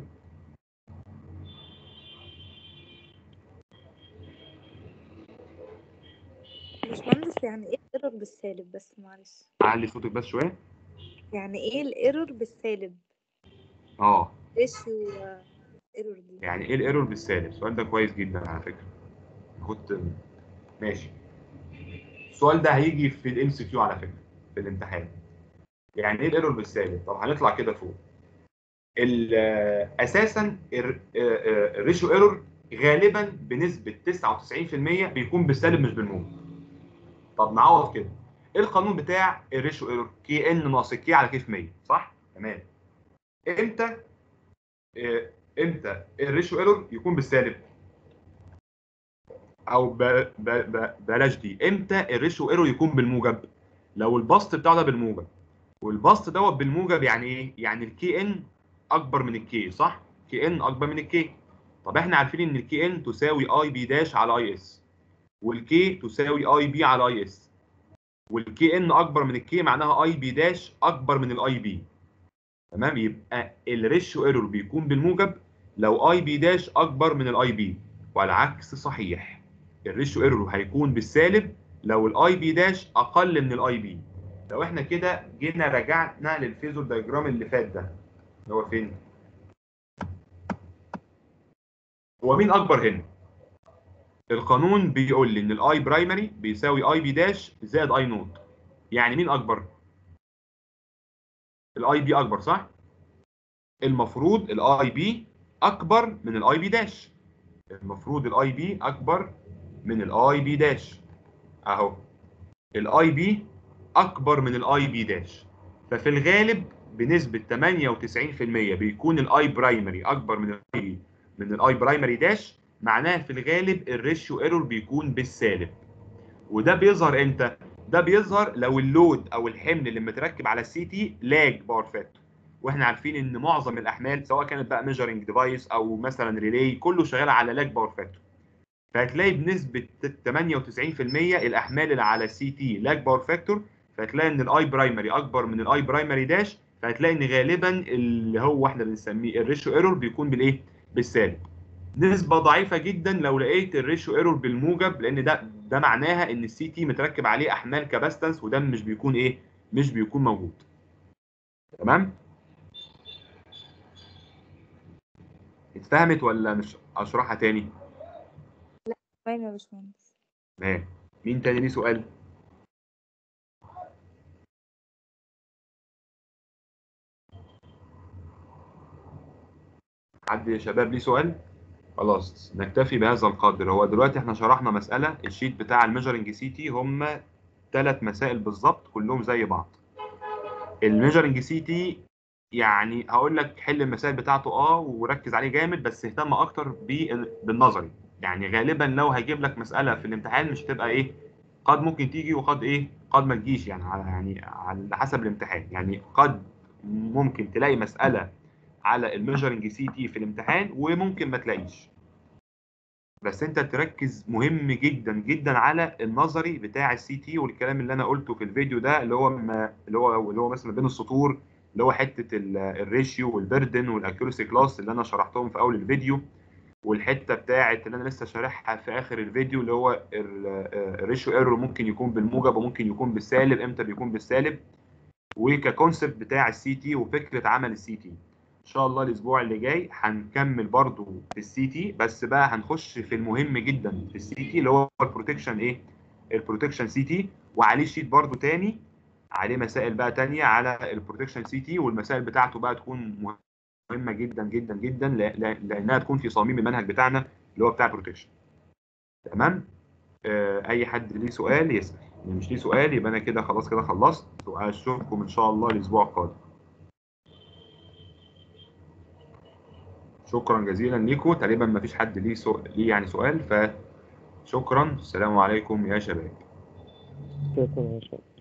باشمهندس يعني ايه الايرور بالسالب بس معلش علي صوتك بس شويه يعني ايه الايرور بالسالب اه ريشيو ايرور دي يعني ايه الايرور بالسالب السؤال ده كويس جدا على فكره كنت ماشي السؤال ده هيجي في الام سي كيو على فكره في الامتحان يعني ايه الايرور بالسالب طب هنطلع كده فوق ال- آه، اساسا الر- آه، آه، الريشيو ايرور غالبا بنسبه 99% بيكون بالسالب مش بالموجب طب نعوض كده ايه القانون بتاع الريشيو ايرور كي ان ناقص كي على كي في 100 صح تمام امتى آه، امتى الريشيو ايرور يكون بالسالب او ب... ب... ب... بلاش دي امتى الريشيو ايرور يكون بالموجب لو البسط بتاعه ده بالموجب والبسط دوت بالموجب يعني ايه يعني الكي ان اكبر من الكي صح كي ان اكبر من الكي طب احنا عارفين ان الكي ان تساوي اي بي داش على اي اس والكي تساوي اي بي على اي اس والكي ان اكبر من الكي معناها اي بي داش اكبر من الاي بي تمام يبقى الريشيو ايرور بيكون بالموجب لو اي بي داش اكبر من الاي بي والعكس صحيح الريشيو ايرور هيكون بالسالب لو الاي بي داش اقل من الاي بي لو احنا كده جينا رجعنا للفيزور دايجرام اللي فات ده اللي هو فين هو مين اكبر هنا القانون بيقول لي ان الاي برايمري بيساوي اي بي داش زائد اي نوت يعني مين اكبر الاي بي اكبر صح المفروض الاي بي اكبر من الاي بي داش المفروض الاي بي اكبر من الاي بي داش اهو الاي بي اكبر من الاي بي داش ففي الغالب بنسبه 98% بيكون الاي برايمري اكبر من الاي من الاي برايمري داش معناها في الغالب الريشيو ايرور بيكون بالسالب وده بيظهر امتى ده بيظهر لو اللود او الحمل اللي متركب على السي تي لاج باور فاكتور واحنا عارفين ان معظم الاحمال سواء كانت بقى ميجرنج ديفايس او مثلا ريلي كله شغال على لاج باور فاكتور فهتلاقي بنسبه 98% الاحمال اللي على السي تي لاج باور فاكتور فهتلاقي ان الاي برايمري اكبر من الاي برايمري داش فهتلاقي ان غالبا اللي هو احنا بنسميه الريشيو ايرور بيكون بالايه بالسالب نسبة ضعيفة جدا لو لقيت الريشيو ايرور بالموجب لان ده ده معناها ان السي تي متركب عليه احمال كاباستنس وده مش بيكون ايه مش بيكون موجود تمام اتفهمت ولا مش اشرحها تاني باين يا باشمهندس تمام مين تاني ليه سؤال حد يا شباب ليه سؤال خلاص نكتفي بهذا القدر هو دلوقتي احنا شرحنا مسألة الشيت بتاع الميجرنج سي تي هم ثلاث مسائل بالظبط كلهم زي بعض الميجرنج سي تي يعني هقول لك حل المسائل بتاعته اه وركز عليه جامد بس اهتم اكتر بال- بالنظري يعني غالبا لو هجيب لك مساله في الامتحان مش هتبقى ايه قد ممكن تيجي وقد ايه قد ما تجيش يعني على يعني على حسب الامتحان يعني قد ممكن تلاقي مساله على الميجرنج سي تي في الامتحان وممكن ما تلاقيش بس انت تركز مهم جدا جدا على النظري بتاع السي تي والكلام اللي انا قلته في الفيديو ده اللي هو ما اللي هو اللي هو مثلا بين السطور اللي هو حته ال- الريشيو والبردن والاكيورسي كلاس اللي انا شرحتهم في اول الفيديو والحته بتاعه اللي انا لسه شارحها في اخر الفيديو اللي هو الريشيو ايرور ممكن يكون بالموجب وممكن يكون بالسالب امتى بيكون بالسالب وككونسبت بتاع السي تي وفكره عمل السي تي ان شاء الله الاسبوع اللي جاي هنكمل برضو في السي تي بس بقى هنخش في المهم جدا في السي تي اللي هو البروتكشن ايه البروتكشن سي تي وعليه شيت برضو تاني عليه مسائل بقى تانية على البروتكشن سي تي والمسائل بتاعته بقى تكون مهمه جدا جدا جدا ل- ل- لانها تكون في صميم المنهج بتاعنا اللي هو بتاع البروتكشن تمام آه، اي حد ليه سؤال يسال اللي مش ليه سؤال يبقى انا كده خلاص كده خلصت واشوفكم ان شاء الله الاسبوع القادم شكرا جزيلا ليكم تقريبا ما فيش حد ليه سؤال ليه يعني سؤال فشكرا السلام عليكم يا شباب شكرا يا شباب